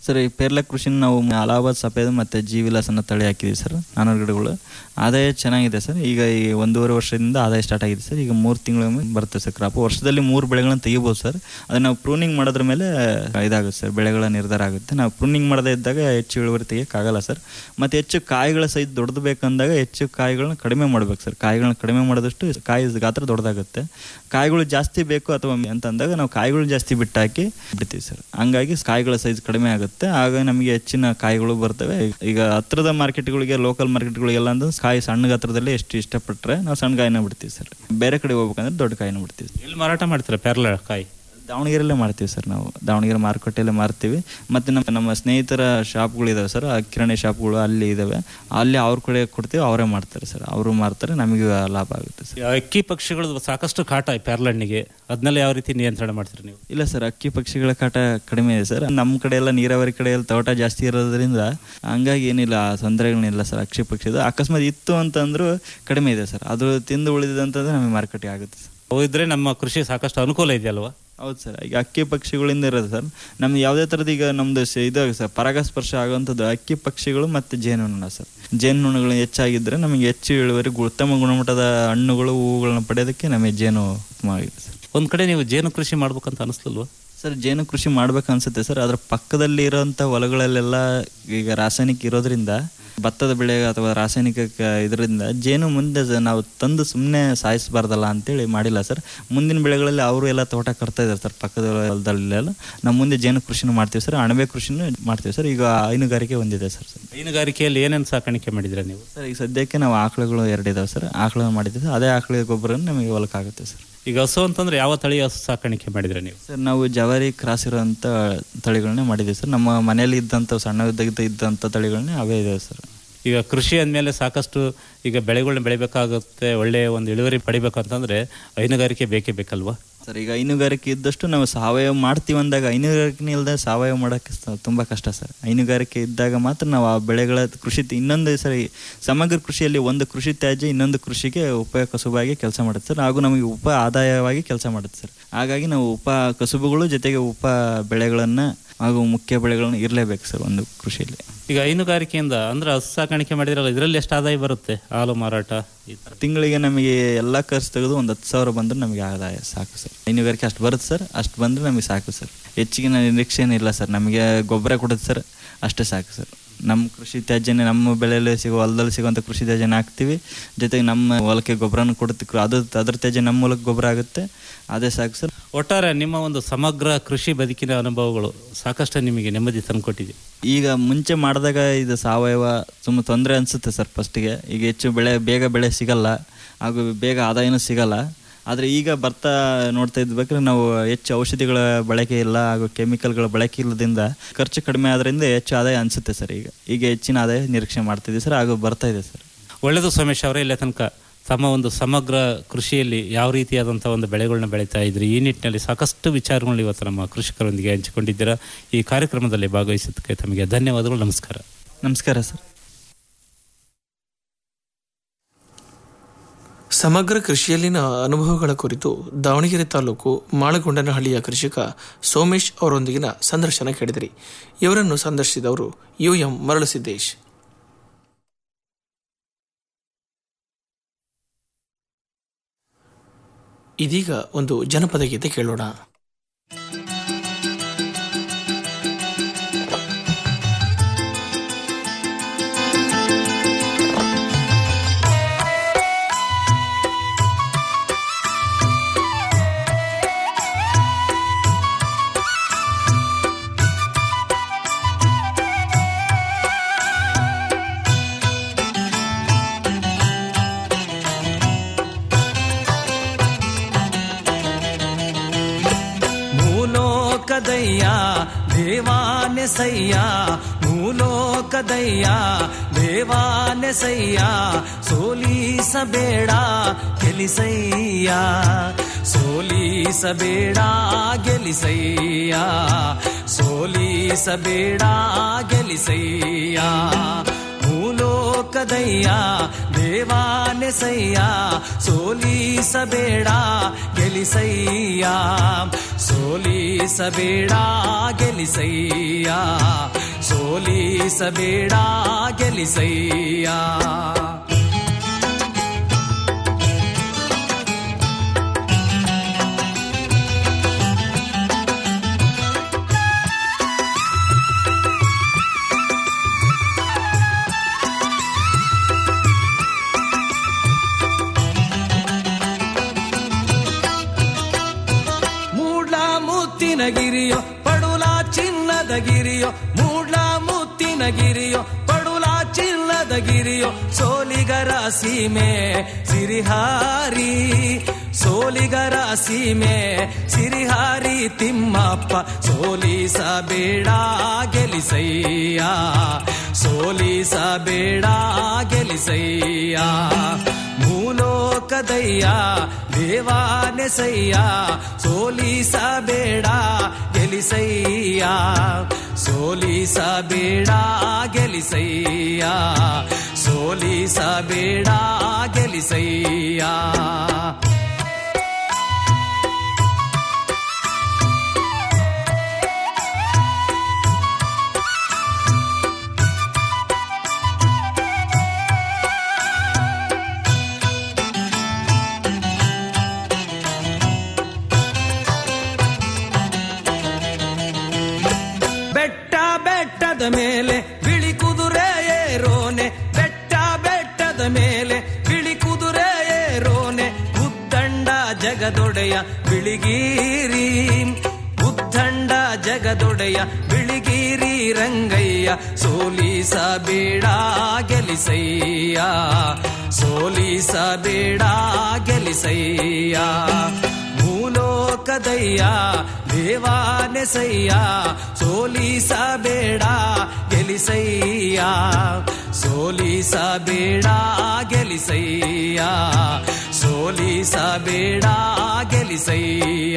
ಸರ್ ಈ ಪೇರ್ಲ ಕೃಷಿನ ನಾವು ಅಲಹಾಬಾದ್ ಸಫೇದ್ ಮತ್ತು ಜಿ ವಿಲಾಸ್ ಅನ್ನೋ ತಳಿ ಹಾಕಿದ್ದೀವಿ ಸರ್ ನಾನ್ನೂರು ಗಿಡಗಳು ಆದಾಯ ಚೆನ್ನಾಗಿದೆ ಸರ್ ಈಗ ಈ ಒಂದೂವರೆ ವರ್ಷದಿಂದ ಆದಾಯ ಸ್ಟಾರ್ಟ್ ಆಗಿದೆ ಸರ್ ಈಗ ಮೂರು ತಿಂಗಳ ಬರುತ್ತೆ ಸರ್ ಕ್ರಾಪ್ ವರ್ಷದಲ್ಲಿ ಮೂರು ಬೆಳೆಗಳನ್ನ ತೆಗಿಬೋದು ಸರ್ ಅದನ್ನ ನಾವು ಪ್ರೂನಿಂಗ್ ಮಾಡೋದ್ರ ಮೇಲೆ ಇದಾಗುತ್ತೆ ಸರ್ ಬೆಳೆಗಳ ನಿರ್ಧಾರ ಆಗುತ್ತೆ ನಾವು ಪ್ರೂನಿಂಗ್ ಮಾಡದೇ ಇದ್ದಾಗ ಹೆಚ್ಚು ಇಳುವರಿ ತೆಗಿಯೋಕ್ಕಾಗಲ್ಲ ಸರ್ ಮತ್ತು ಹೆಚ್ಚು ಕಾಯಿಗಳ ಸೈಜ್ ದೊಡ್ಡದು ಬೇಕಂದಾಗ ಹೆಚ್ಚು ಕಾಯಿಗಳನ್ನ ಕಡಿಮೆ ಮಾಡ್ಬೇಕು ಸರ್ ಕಾಯಿಗಳನ್ನ ಕಡಿಮೆ ಮಾಡಿದಷ್ಟು ಕಾಯಿ ಗಾತ್ರ ದೊಡ್ಡದಾಗುತ್ತೆ ಕಾಯಿಗಳು ಜಾಸ್ತಿ ಬೇಕು ಅಥವಾ ಅಂತ ಅಂದಾಗ ನಾವು ಕಾಯಿಗಳು ಜಾಸ್ತಿ ಬಿಟ್ಟಾಕಿ ಬಿಡ್ತೀವಿ ಸರ್ ಹಂಗಾಗಿ ಕಾಯಿಗಳ ಸೈಜ್ ಕಡಿಮೆ ಆಗುತ್ತೆ ಆಗ ನಮಗೆ ಹೆಚ್ಚಿನ ಕಾಯಿಗಳು ಬರ್ತವೆ ಈಗ ಹತ್ರದ ಮಾರ್ಕೆಟ್ಗಳಿಗೆ ಲೋಕಲ್ ಮಾರ್ಕೆಟ್ಗಳಿಗೆಲ್ಲ ಅಂದ್ರೆ ಕಾಯಿ ಸಣ್ಣ ಗಾತ್ರದಲ್ಲಿ ಎಷ್ಟು ಇಷ್ಟಪಟ್ಟರೆ ನಾವು ಸಣ್ಣ ಕಾಯಿನ ಬಿಡ್ತೀವಿ ಸರ್ ಬೇರೆ ಕಡೆ ಹೋಗ್ಬೇಕಂದ್ರೆ ದೊಡ್ಡ ಕಾಯಿನ ಬಿಡ್ತೀವಿ ಎಲ್ಲಿ ಮಾರಾಟ ಮಾಡ್ತೀರಾ ಪೇರ್ಲ ಕಾಯಿ ದಾವಣಗೆರೆಯಲ್ಲೇ ಮಾಡ್ತೀವಿ ಸರ್ ನಾವು ದಾವಣಗೆರೆ ಮಾರುಕಟ್ಟೆಯಲ್ಲೇ ಮಾರ್ತೀವಿ ಮತ್ತು ನಮ್ಮ ನಮ್ಮ ಸ್ನೇಹಿತರ ಶಾಪ್ಗಳು ಇದಾವೆ ಸರ್ ಆ ಕಿರಾಣಿ ಶಾಪ್ಗಳು ಅಲ್ಲಿ ಇದಾವೆ ಅಲ್ಲಿ ಅವ್ರ ಕಡೆ ಕೊಡ್ತೀವಿ ಅವರೇ ಮಾಡ್ತಾರೆ ಸರ್ ಅವರು ಮಾರ್ತಾರೆ ನಮಗೆ ಲಾಭ ಆಗುತ್ತೆ ಸರ್ ಈ ಅಕ್ಕಿ ಪಕ್ಷಿಗಳದ್ದು ಸಾಕಷ್ಟು ಕಾಟ ಪೇರ್ಲಹಣ್ಣಿಗೆ ಅದನ್ನೆಲ್ಲ ಯಾವ ರೀತಿ ನಿಯಂತ್ರಣ ಮಾಡ್ತೀರಿ ನೀವು ಇಲ್ಲ ಸರ್ ಅಕ್ಕಿ ಪಕ್ಷಿಗಳ ಕಾಟ ಕಡಿಮೆ ಇದೆ ಸರ್ ನಮ್ಮ ಕಡೆ ಎಲ್ಲ ನೀರಾವರಿ ಕಡೆ ಎಲ್ಲ ತೋಟ ಜಾಸ್ತಿ ಇರೋದ್ರಿಂದ ಹಂಗಾಗಿ ಏನಿಲ್ಲ ತೊಂದರೆಗಳೇನಿಲ್ಲ ಸರ್ ಅಕ್ಷಿ ಪಕ್ಷಿದು ಅಕಸ್ಮಾತ್ ಇತ್ತು ಅಂತಂದ್ರೂ ಕಡಿಮೆ ಇದೆ ಸರ್ ಅದು ತಿಂದು ಉಳಿದಿದಂತಂದ್ರೆ ನಮಗೆ ಮಾರ್ಕೆಟಿಗೆ ಆಗುತ್ತೆ ಸರ್ ಅವು ಇದ್ರೆ ನಮ್ಮ ಕೃಷಿ ಸಾಕಷ್ಟು ಅನುಕೂಲ ಇದೆಯಲ್ವಾ ಹೌದು ಸರ್ ಈಗ ಅಕ್ಕಿ ಪಕ್ಷಿಗಳಿಂದ ಇರೋದು ಸರ್ ನಮ್ದು ಯಾವುದೇ ಥರದ ಈಗ ನಮ್ದು ಶ- ಇದು ಸರ್ ಪರಾಗಸ್ಪರ್ಶ ಆಗುವಂಥದ್ದು ಅಕ್ಕಿ ಪಕ್ಷಿಗಳು ಮತ್ತು ಜೇನುನೊಣ ಸರ್ ಜೇನುನೊಣಗಳು ಹೆಚ್ಚಾಗಿದ್ದರೆ ನಮಗೆ ಹೆಚ್ಚು ಇಳುವರಿ ಗು- ಉತ್ತಮ ಗುಣಮಟ್ಟದ ಹಣ್ಣುಗಳು ಹೂವುಗಳನ್ನ ಪಡೆಯೋದಕ್ಕೆ ನಮಗೆ ಜೇನು ಉತ್ತಮವಾಗಿದೆ ಸರ್ ಒಂದ್ ಕಡೆ ನೀವು ಜೇನು ಕೃಷಿ ಮಾಡ್ಬೇಕಂತ ಅನಿಸ್ಲಿಲ್ವಾ ಸರ್ ಜೇನು ಕೃಷಿ ಮಾಡ್ಬೇಕು ಅನ್ಸುತ್ತೆ ಸರ್ ಅದ್ರ ಪಕ್ಕದಲ್ಲಿ ಇರೋಂಥ ಹೊಲಗಳಲ್ಲೆಲ್ಲ ಈಗ ರಾಸಾಯನಿಕ ಇರೋದ್ರಿಂದ ಭತ್ತದ ಬೆಳೆ ಅಥವಾ ರಾಸಾಯನಿಕ ಕ- ಇದರಿಂದ ಜೇನು ಮುಂದೆ ಜ- ನಾವು ತಂದು ಸುಮ್ಮನೆ ಸಾಯಿಸಬಾರ್ದಲ್ಲ ಅಂತೇಳಿ ಮಾಡಿಲ್ಲ ಸರ್ ಮುಂದಿನ ಬೆಳೆಗಳಲ್ಲಿ ಅವರು ಎಲ್ಲ ತೋಟ ಕಟ್ತಾ ಇದ್ದಾರೆ ಸರ್ ಪಕ್ಕದ ಹೊಲದಲ್ಲೆಲ್ಲ ನಾವು ಮುಂದೆ ಜೇನು ಕೃಷಿನೂ ಮಾಡ್ತೀವಿ ಸರ್ ಅಣಬೆ ಕೃಷಿನೂ ಮಾಡ್ತೀವಿ ಸರ್ ಈಗ ಹೈನುಗಾರಿಕೆ ಒಂದಿದೆ ಸರ್ ಹೈನುಗಾರಿಕೆಯಲ್ಲಿ ಏನೇನು ಸಾಕಾಣಿಕೆ ಮಾಡಿದ್ರೆ ನೀವು ಸರ್ ಈಗ ಸದ್ಯಕ್ಕೆ ನಾವು ಆಕಳುಗಳು ಎರಡಿದಾವೆ ಸರ್ ಆಕಳು ಮಾಡಿದ್ದೀವಿ ಅದೇ ಆಕಳ ಗೊಬ್ಬರ ನಮಗೆ ಹೊಲಕ್ಕಾಗುತ್ತೆ ಸರ್ ಈಗ ಹಸು ಅಂತಂದ್ರೆ ಯಾವ ತಳಿ ಹಸು ಸಾಕಾಣಿಕೆ ಮಾಡಿದ್ರೆ ನೀವು ಸರ್ ನಾವು ಜವಾರಿ ಕ್ರಾಸ್ ಇರೋಂಥ ತಳಿಗಳನ್ನೇ ಮಾಡಿದ್ದೀವಿ ಸರ್ ನಮ್ಮ ಮನೆಯಲ್ಲಿ ಇದ್ದಂಥ ಸಣ್ಣ ಇದ್ದಾಗ ಇದ್ದಂಥ ತಳಿಗಳನ್ನೇ ಅವೇ ಇದಾವೆ ಸರ್ ಈಗ ಕೃಷಿ ಅಂದಮೇಲೆ ಸಾಕಷ್ಟು ಈಗ ಬೆಳೆಗಳನ್ನ ಬೆಳಿಬೇಕಾಗುತ್ತೆ ಒಳ್ಳೆ ಒಂದು ಇಳುವರಿ ಪಡಿಬೇಕು ಅಂತಂದ್ರೆ ಹೈನುಗಾರಿಕೆ ಬೇಕೇ ಬೇಕಲ್ವಾ ಸರ್ ಈಗ ಹೈನುಗಾರಿಕೆ ಇದ್ದಷ್ಟು ನಾವು ಸಾವಯವ ಮಾಡ್ತೀವಿ ಅಂದಾಗ ಹೈನುಗಾರಿಕೆ ಇಲ್ಲದೆ ಸಾವಯವ ಮಾಡೋಕ್ಕೆ ಸ- ತುಂಬ ಕಷ್ಟ ಸರ್ ಹೈನುಗಾರಿಕೆ ಇದ್ದಾಗ ಮಾತ್ರ ನಾವು ಆ ಬೆಳೆಗಳ ಕೃಷಿ ಇನ್ನೊಂದು ಸರಿ ಸಮಗ್ರ ಕೃಷಿಯಲ್ಲಿ ಒಂದು ಕೃಷಿ ತ್ಯಾಜ್ಯ ಇನ್ನೊಂದು ಕೃಷಿಗೆ ಉಪ ಕಸುಬಾಗಿ ಕೆಲಸ ಮಾಡುತ್ತೆ ಸರ್ ಹಾಗೂ ನಮಗೆ ಉಪ ಆದಾಯವಾಗಿ ಕೆಲಸ ಮಾಡುತ್ತೆ ಸರ್ ಹಾಗಾಗಿ ನಾವು ಉಪ ಕಸುಬುಗಳು ಜೊತೆಗೆ ಉಪ ಬೆಳೆಗಳನ್ನು ಹಾಗೂ ಮುಖ್ಯ ಬೆಳೆಗಳನ್ನು ಇರಲೇಬೇಕು ಸರ್ ಒಂದು ಕೃಷಿಯಲ್ಲಿ ಈಗ ಹೈನುಗಾರಿಕೆಯಿಂದ ಅಂದ್ರೆ ಹಸು ಸಾಕಾಣಿಕೆ ಮಾಡಿದ್ರಲ್ಲ ಇದರಲ್ಲಿ ಎಷ್ಟು ಆದಾಯ ಬರುತ್ತೆ ಹಾಲು ಮಾರಾಟ ಈ ಥರ ತಿಂಗಳಿಗೆ ನಮಗೆ ಎಲ್ಲ ಖರ್ಚು ತೆಗೆದು ಒಂದು ಹತ್ತು ಸಾವಿರ ಬಂದ್ರೆ ನಮಗೆ ಆದಾಯ ಸಾಕು ಸರ್ ಹೈನುಗಾರಿಕೆ ಅಷ್ಟು ಬರುತ್ತೆ ಸರ್ ಅಷ್ಟು ಬಂದರೆ ನಮಗೆ ಸಾಕು ಸರ್ ಹೆಚ್ಚಿಗೆ ನಿರೀಕ್ಷೆ ಏನಿಲ್ಲ ಸರ್ ನಮಗೆ ಗೊಬ್ಬರ ಕೊಡುತ್ತೆ ಸರ್ ಅಷ್ಟೇ ಸಾಕು ಸರ್ ನಮ್ಮ ಕೃಷಿ ತ್ಯಾಜ್ಯನೇ ನಮ್ಮ ಬೆಳೆಯಲ್ಲಿ ಸಿಗೋ ಹೊಲದಲ್ಲಿ ಸಿಗುವಂಥ ಕೃಷಿ ತ್ಯಾಜ್ಯನ ಹಾಕ್ತೀವಿ ಜೊತೆಗೆ ನಮ್ಮ ಹೊಲಕ್ಕೆ ಗೊಬ್ಬರನ ಕೊಡ್ತೀವಿ ಅದು ಅದ್ರ ತ್ಯಾಜ್ಯ ನಮ್ಮ ಹೊಲಕ್ಕೆ ಗೊಬ್ಬರ ಆಗುತ್ತೆ ಅದೇ ಸಾಕು ಸರ್ ಒಟ್ಟಾರೆ ನಿಮ್ಮ ಒಂದು ಸಮಗ್ರ ಕೃಷಿ ಬದುಕಿನ ಅನುಭವಗಳು ಸಾಕಷ್ಟು ನಿಮಗೆ ನೆಮ್ಮದಿ ತಂದುಕೊಟ್ಟಿದೆ ಈಗ ಮುಂಚೆ ಮಾಡಿದಾಗ ಇದು ಸಾವಯವ ತುಂಬ ತೊಂದರೆ ಅನಿಸುತ್ತೆ ಸರ್ ಫಸ್ಟಿಗೆ ಈಗ ಹೆಚ್ಚು ಬೆಳೆ ಬೇಗ ಬೆಳೆ ಸಿಗಲ್ಲ ಹಾಗೂ ಬೇಗ ಆದಾಯನೂ ಸಿಗಲ್ಲ ಆದರೆ ಈಗ ಬರ್ತಾ ನೋಡ್ತಾ ಇದ್ಬೇಕಾದ್ರೆ ನಾವು ಹೆಚ್ಚು ಔಷಧಿಗಳ ಬಳಕೆ ಇಲ್ಲ ಹಾಗೂ ಕೆಮಿಕಲ್ಗಳ ಬಳಕೆ ಇಲ್ಲದಿಂದ ಖರ್ಚು ಕಡಿಮೆ ಆದ್ರಿಂದ ಹೆಚ್ಚು ಆದಾಯ ಅನಿಸುತ್ತೆ ಸರ್ ಈಗ ಈಗ ಹೆಚ್ಚಿನ ಆದಾಯ ನಿರೀಕ್ಷೆ ಮಾಡ್ತಿದ್ದೀವಿ ಸರ್ ಹಾಗೂ ಬರ್ತಾ ಇದೆ ಸರ್ ಒಳ್ಳೆಯದು ಸೋಮೇಶ್ ಅವರೇ ಇಲ್ಲ ತನಕ ತಮ್ಮ ಒಂದು ಸಮಗ್ರ ಕೃಷಿಯಲ್ಲಿ ಯಾವ ರೀತಿಯಾದಂಥ ಒಂದು ಬೆಳೆಗಳನ್ನ ಬೆಳೀತಾ ಇದ್ರಿ ಈ ನಿಟ್ಟಿನಲ್ಲಿ ಸಾಕಷ್ಟು ವಿಚಾರಗಳು ಇವತ್ತು ನಮ್ಮ ಕೃಷಿಕರೊಂದಿಗೆ ಹಂಚಿಕೊಂಡಿದ್ದೀರಾ ಈ ಕಾರ್ಯಕ್ರಮದಲ್ಲಿ ಭಾಗವಹಿಸಿದ್ದಕ್ಕೆ ತಮಗೆ ಧನ್ಯವಾದಗಳು ನಮಸ್ಕಾರ ನಮಸ್ಕಾರ ಸರ್ ಸಮಗ್ರ ಕೃಷಿಯಲ್ಲಿನ ಅನುಭವಗಳ ಕುರಿತು ದಾವಣಗೆರೆ ತಾಲೂಕು ಮಾಳಗೊಂಡನಹಳ್ಳಿಯ ಕೃಷಿಕ ಸೋಮೇಶ್ ಅವರೊಂದಿಗಿನ ಸಂದರ್ಶನ ಕೇಳಿದಿರಿ ಇವರನ್ನು ಸಂದರ್ಶಿಸಿದವರು ಯು ಎಂ ಮರಳುಸಿದ್ದೇಶ್ ಇದೀಗ ಒಂದು ಜನಪದ ಗೀತೆ ಕೇಳೋಣ ಮೂಲೋಕದಯ್ಯ ದೇವಾನೆಸಯ್ಯ ಮೂಲೋಕದಯ್ಯ ದೇವಾನೆಸಯ್ಯ ಸೋಲಿಸಬೇಡ ಗೆಲಿಸಯ್ಯ ಸೋಲಿಸಬೇಡ ಗೆಲಿಸಯ್ಯ ಸೋಲಿಸಬೇಡ ಗೆಲಿಸಯ್ಯ ಮೂಲೋಕ ಭೂಲೋಕದಯ್ಯ ದೇವಾನೆಸಯ್ಯ ಸೋಲಿಸಬೇಡ ಗೆಲಿಸಯ್ಯ ಸೋಲಿಸಬೇಡ ಗೆಲಿಸಯ್ಯ ಸೋಲಿಸಬೇಡ ಗೆಲಿಸಯ್ಯ ಮೂಡ್ಲ ಮುತ್ತಿನ ಗಿರಿಯೋ ಪಡುಲ ಚಿನ್ನದ ಗಿರಿಯೋ ಮೂಡ್ಲ ಮುತ್ತಿನ ಗಿರಿಯೋ ಪಡುಲ ಚಿನ್ನದ ಗಿರಿಯೋ ಸೋಲಿಗರ ಸೀಮೆ ಸಿರಿಹಾರಿ ಸೋಲಿಗರ ಸೀಮೆ ಸಿರಿಹಾರಿ ತಿಮ್ಮಪ್ಪ ಸೋಲಿಸಬೇಡ ಗೆಲಿಸಯ್ಯ ಸೋಲಿಸಬೇಡ ಗೆಲಿಸಯ್ಯ ಭೂಲೋಕದಯ್ಯ ದೇವಾನೆಸಯ್ಯ ಸೋಲಿಸಬೇಡ ಗೆಲಿಸಯ್ಯ ಸೋಲಿಸಬೇಡ ಗೆಲಿಸಯ್ಯ ಸೋಲಿಸಬೇಡ ಗೆಲಿಸಯ್ಯ ಬೆಟ್ಟ ಬೆಟ್ಟದ ಮೇಲೆ ಬಿಳಿ ಕುದುರೆ ಏರೋನೆ ಬೆಟ್ಟ ಬೆಟ್ಟದ ಮೇಲೆ ಬಿಳಿ ಕುದುರೆ ಏರೋನೆ ಉದ್ದಂಡ ಜಗದೊಡೆಯ ಬಿಳಿಗೀರಿ ಉದ್ದಂಡ ಜಗದೊಡೆಯ ಬಿಳಿಗಿರಿ ರಂಗಯ್ಯ ಸೋಲಿಸಬೇಡ ಗೆಲಿಸಯ್ಯ ಸೋಲಿಸಬೇಡ ಗೆಲಿಸಯ್ಯ ಭೂಲೋಕದಯ್ಯ ದೇವಾನೆಸಯ್ಯ ಸೋಲಿಸಬೇಡ ಗೆಲಿಸಯ್ಯ ಸೋಲಿಸಬೇಡ ಗೆಲಿಸಯ್ಯ ಸೋಲಿಸಬೇಡ ಗೆಲಿಸಯ್ಯ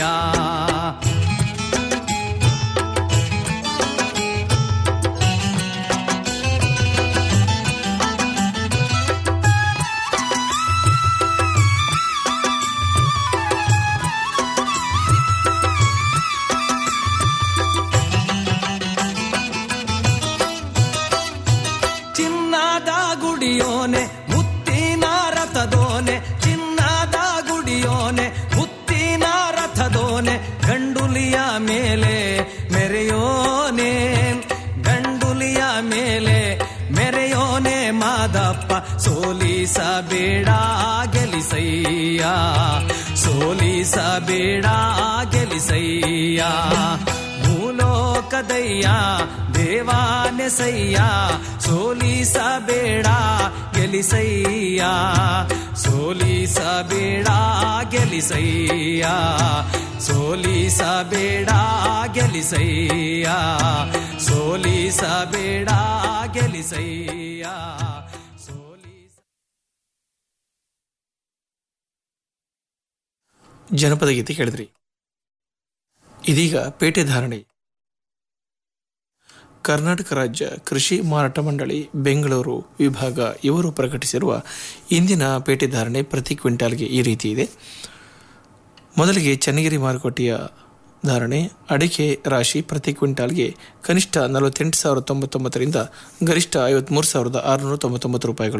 ಚಿನ್ನದ ಗುಡಿಯೋನೆ ಮುತ್ತಿನ ರಥದೋನೆ ಚಿನ್ನದ ಗುಡಿಯೋನೆ ಮುತ್ತಿನ ರಥದೋನೆ ಗಂಡುಲಿಯ ಮೇಲೆ ಮೆರೆಯೋನೆ ಗಂಡುಲಿಯ ಮೇಲೆ ಮೆರೆಯೋನೆ ಮಾದಪ್ಪ ಸೋಲಿಸಬೇಡ ಗೆಲಿಸಯ್ಯ ಸೋಲಿಸಬೇಡ ಗೆಲಿಸಯ್ಯ ಭೂಲೋಕದಯ್ಯ ದೇವಾನೆಸಯ್ಯ ಸೋಲಿಸಬೇಡ ಗೆಲಿಸಯ್ಯ ಸೋಲಿಸಬೇಡ ಗೆಲಿಸಯ್ಯ ಸೋಲಿಸಬೇಡ ಗೆಲಿಸಯ್ಯ ಸೋಲಿಸಬೇಡ ಗೆಲಿಸಯ್ಯ ಜನಪದ ಗೀತೆ ಕೇಳಿದ್ರಿ ಇದೀಗ ಪೇಟೆ ಧಾರಣೆ ಕರ್ನಾಟಕ ರಾಜ್ಯ ಕೃಷಿ ಮಾರಾಟ ಮಂಡಳಿ ಬೆಂಗಳೂರು ವಿಭಾಗ ಇವರು ಪ್ರಕಟಿಸಿರುವ ಇಂದಿನ ಪೇಟೆ ಧಾರಣೆ ಪ್ರತಿ ಕ್ವಿಂಟಾಲ್ಗೆ ಈ ರೀತಿ ಇದೆ ಮೊದಲಿಗೆ ಚನ್ನಗಿರಿ ಮಾರುಕಟ್ಟೆಯ ಧಾರಣೆ ಅಡಿಕೆ ರಾಶಿ ಪ್ರತಿ ಕ್ವಿಂಟಾಲ್ಗೆ ಕನಿಷ್ಠ ನಲವತ್ತೆಂಟು ಸಾವಿರದ ತೊಂಬತ್ತೊಂಬತ್ತರಿಂದ ಗರಿಷ್ಠ ಐವತ್ಮೂರು ಸಾವಿರದ ಆರುನೂರ ತೊಂಬತ್ತೊಂಬತ್ತು ರೂಪಾಯಿಗಳು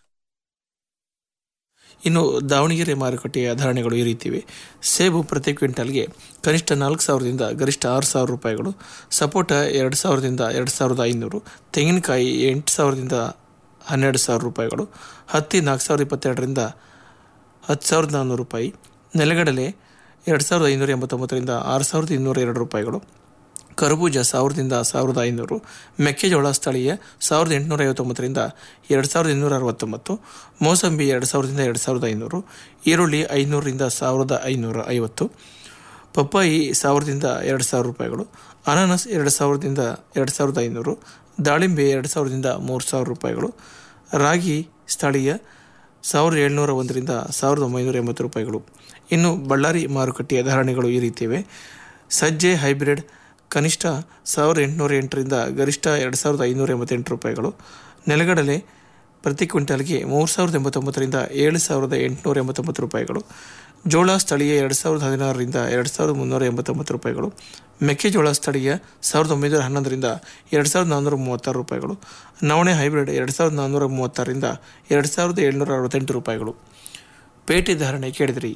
ಇನ್ನು ದಾವಣಗೆರೆ ಮಾರುಕಟ್ಟೆಯ ಧಾರಣೆಗಳು ಈ ರೀತಿ ಇವೆ ಸೇಬು ಪ್ರತಿ ಕ್ವಿಂಟಾಲ್ಗೆ ಕನಿಷ್ಠ ನಾಲ್ಕು ಸಾವಿರದಿಂದ ಗರಿಷ್ಠ ಆರು ಸಾವಿರ ರೂಪಾಯಿಗಳು ಸಪೋಟ ಎರಡು ಸಾವಿರದಿಂದ ಎರಡು ಸಾವಿರದ ಐನೂರು ತೆಂಗಿನಕಾಯಿ ಎಂಟು ಸಾವಿರದಿಂದ ಹನ್ನೆರಡು ಸಾವಿರ ರೂಪಾಯಿಗಳು ಹತ್ತಿ ನಾಲ್ಕು ಸಾವಿರದ ಇಪ್ಪತ್ತೆರಡರಿಂದ ಹತ್ತು ಸಾವಿರದ ನಾನ್ನೂರು ರೂಪಾಯಿ ನೆಲಗಡಲೆ ಎರಡು ಸಾವಿರದ ಐನೂರ ಎಂಬತ್ತೊಂಬತ್ತರಿಂದ ಆರು ಸಾವಿರದ ಇನ್ನೂರ ಎರಡು ರೂಪಾಯಿಗಳು ಕರಬೂಜ ಸಾವಿರದಿಂದ ಸಾವಿರದ ಐನೂರು ಮೆಕ್ಕೆಜೋಳ ಸ್ಥಳೀಯ ಸಾವಿರದ ಎಂಟುನೂರ ಐವತ್ತೊಂಬತ್ತರಿಂದ ಎರಡು ಸಾವಿರದ ಇನ್ನೂರ ಅರವತ್ತೊಂಬತ್ತು ಮೋಸಂಬಿ ಎರಡು ಸಾವಿರದಿಂದ ಎರಡು ಸಾವಿರದ ಐನೂರು ಈರುಳ್ಳಿ ಐನೂರರಿಂದ ಸಾವಿರದ ಐನೂರ ಐವತ್ತು ಪಪ್ಪಾಯಿ ಸಾವಿರದಿಂದ ಎರಡು ಸಾವಿರ ರೂಪಾಯಿಗಳು ಅನಾನಸ್ ಎರಡು ಸಾವಿರದಿಂದ ಎರಡು ಸಾವಿರದ ಐನೂರು ದಾಳಿಂಬೆ ಎರಡು ಸಾವಿರದಿಂದ ಮೂರು ಸಾವಿರ ರೂಪಾಯಿಗಳು ರಾಗಿ ಸ್ಥಳೀಯ ಸಾವಿರದ ಏಳ್ನೂರ ಒಂದರಿಂದ ಸಾವಿರದ ಒಂಬೈನೂರ ಎಂಬತ್ತು ರೂಪಾಯಿಗಳು ಇನ್ನು ಬಳ್ಳಾರಿ ಮಾರುಕಟ್ಟೆಯ ಧಾರಣೆಗಳು ಈ ರೀತಿ ಇವೆ ಸಜ್ಜೆ ಹೈಬ್ರಿಡ್ ಕನಿಷ್ಠ ಸಾವಿರದ ಎಂಟುನೂರ ಎಂಟರಿಂದ ಗರಿಷ್ಠ ಎರಡು ಸಾವಿರದ ಐನೂರ ಎಂಬತ್ತೆಂಟು ರೂಪಾಯಿಗಳು ನೆಲಗಡಲೆ ಪ್ರತಿ ಕ್ವಿಂಟಾಲ್ಗೆ ಮೂರು ಸಾವಿರದ ಎಂಬತ್ತೊಂಬತ್ತರಿಂದ ಏಳು ಸಾವಿರದ ಎಂಟುನೂರ ಎಂಬತ್ತೊಂಬತ್ತು ರೂಪಾಯಿಗಳು ಜೋಳ ಸ್ಥಳೀಯ ಎರಡು ಸಾವಿರದ ಹದಿನಾರರಿಂದ ಎರಡು ಸಾವಿರದ ಮುನ್ನೂರ ಎಂಬತ್ತೊಂಬತ್ತು ರೂಪಾಯಿಗಳು ಮೆಕ್ಕೆಜೋಳ ಸ್ಥಳೀಯ ಸಾವಿರದ ಒಂಬೈನೂರ ಹನ್ನೊಂದರಿಂದ ಎರಡು ಸಾವಿರದ ನಾನ್ನೂರ ಮೂವತ್ತಾರು ರೂಪಾಯಿಗಳು ನವಣೆ ಹೈಬ್ರಿಡ್ ಎರಡು ಸಾವಿರದ ನಾನ್ನೂರ ಮೂವತ್ತಾರರಿಂದ ಎರಡು ಸಾವಿರದ ಏಳ್ನೂರ ಅರವತ್ತೆಂಟು ರೂಪಾಯಿಗಳು ಪೇಟೆ ಧಾರಣೆ ಕೇಳಿದ್ರಿ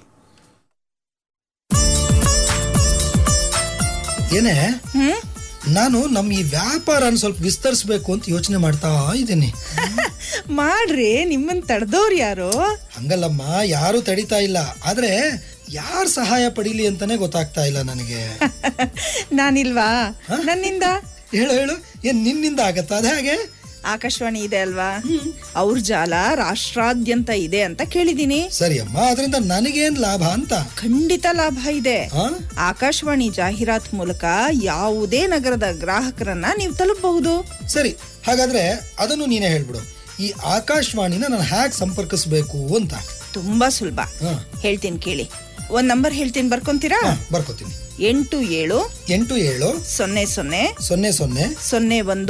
ಏನೇ ನಾನು ನಮ್ಮ ಈ ವ್ಯಾಪಾರನ ಸ್ವಲ್ಪ ವಿಸ್ತರಿಸ್ಬೇಕು ಅಂತ ಯೋಚನೆ ಮಾಡ್ತಾ ಇದ್ದೀನಿ ಮಾಡ್ರಿ ನಿಮ್ಮನ್ ತಡೆದವ್ರು ಯಾರು ಹಂಗಲ್ಲಮ್ಮ ಯಾರು ತಡಿತಾ ಇಲ್ಲ ಆದ್ರೆ ಯಾರ್ ಸಹಾಯ ಪಡೀಲಿ ಅಂತಾನೆ ಗೊತ್ತಾಗ್ತಾ ಇಲ್ಲ ನನಗೆ ನಾನಿಲ್ವಾ ನನ್ನಿಂದ ಹೇಳು ಹೇಳು ಏನ್ ನಿನ್ನಿಂದ ಆಗತ್ತಾ ಅದೇ ಹಾಗೆ ಆಕಾಶವಾಣಿ ಇದೆ ಅಲ್ವಾ ಅವ್ರ ಜಾಲ ರಾಷ್ಟ್ರಾದ್ಯಂತ ಇದೆ ಅಂತ ಕೇಳಿದೀನಿ ಸರಿ ಅಮ್ಮ ಅದರಿಂದ ನನಗೇನ್ ಲಾಭ ಅಂತ ಖಂಡಿತ ಲಾಭ ಇದೆ ಆಕಾಶವಾಣಿ ಜಾಹೀರಾತ್ ಮೂಲಕ ಯಾವುದೇ ನಗರದ ಗ್ರಾಹಕರನ್ನ ನೀವು ತಲುಪಬಹುದು ಸರಿ ಹಾಗಾದ್ರೆ ಅದನ್ನು ನೀನೇ ಹೇಳ್ಬಿಡು ಈ ಆಕಾಶವಾಣಿನ ನಾನು ಹ್ಯಾಕ್ ಸಂಪರ್ಕಿಸ್ಬೇಕು ಅಂತ ತುಂಬಾ ಸುಲಭ ಹೇಳ್ತೀನಿ ಕೇಳಿ ಒಂದ್ ನಂಬರ್ ಹೇಳ್ತೀನಿ ಬರ್ಕೊಂತೀರಾ ಬರ್ಕೋತೀನಿ ಎಂಟು ಏಳು ಎಂಟು ಏಳು ಸೊನ್ನೆ ಸೊನ್ನೆ ಸೊನ್ನೆ ಸೊನ್ನೆ ಸೊನ್ನೆ ಒಂದು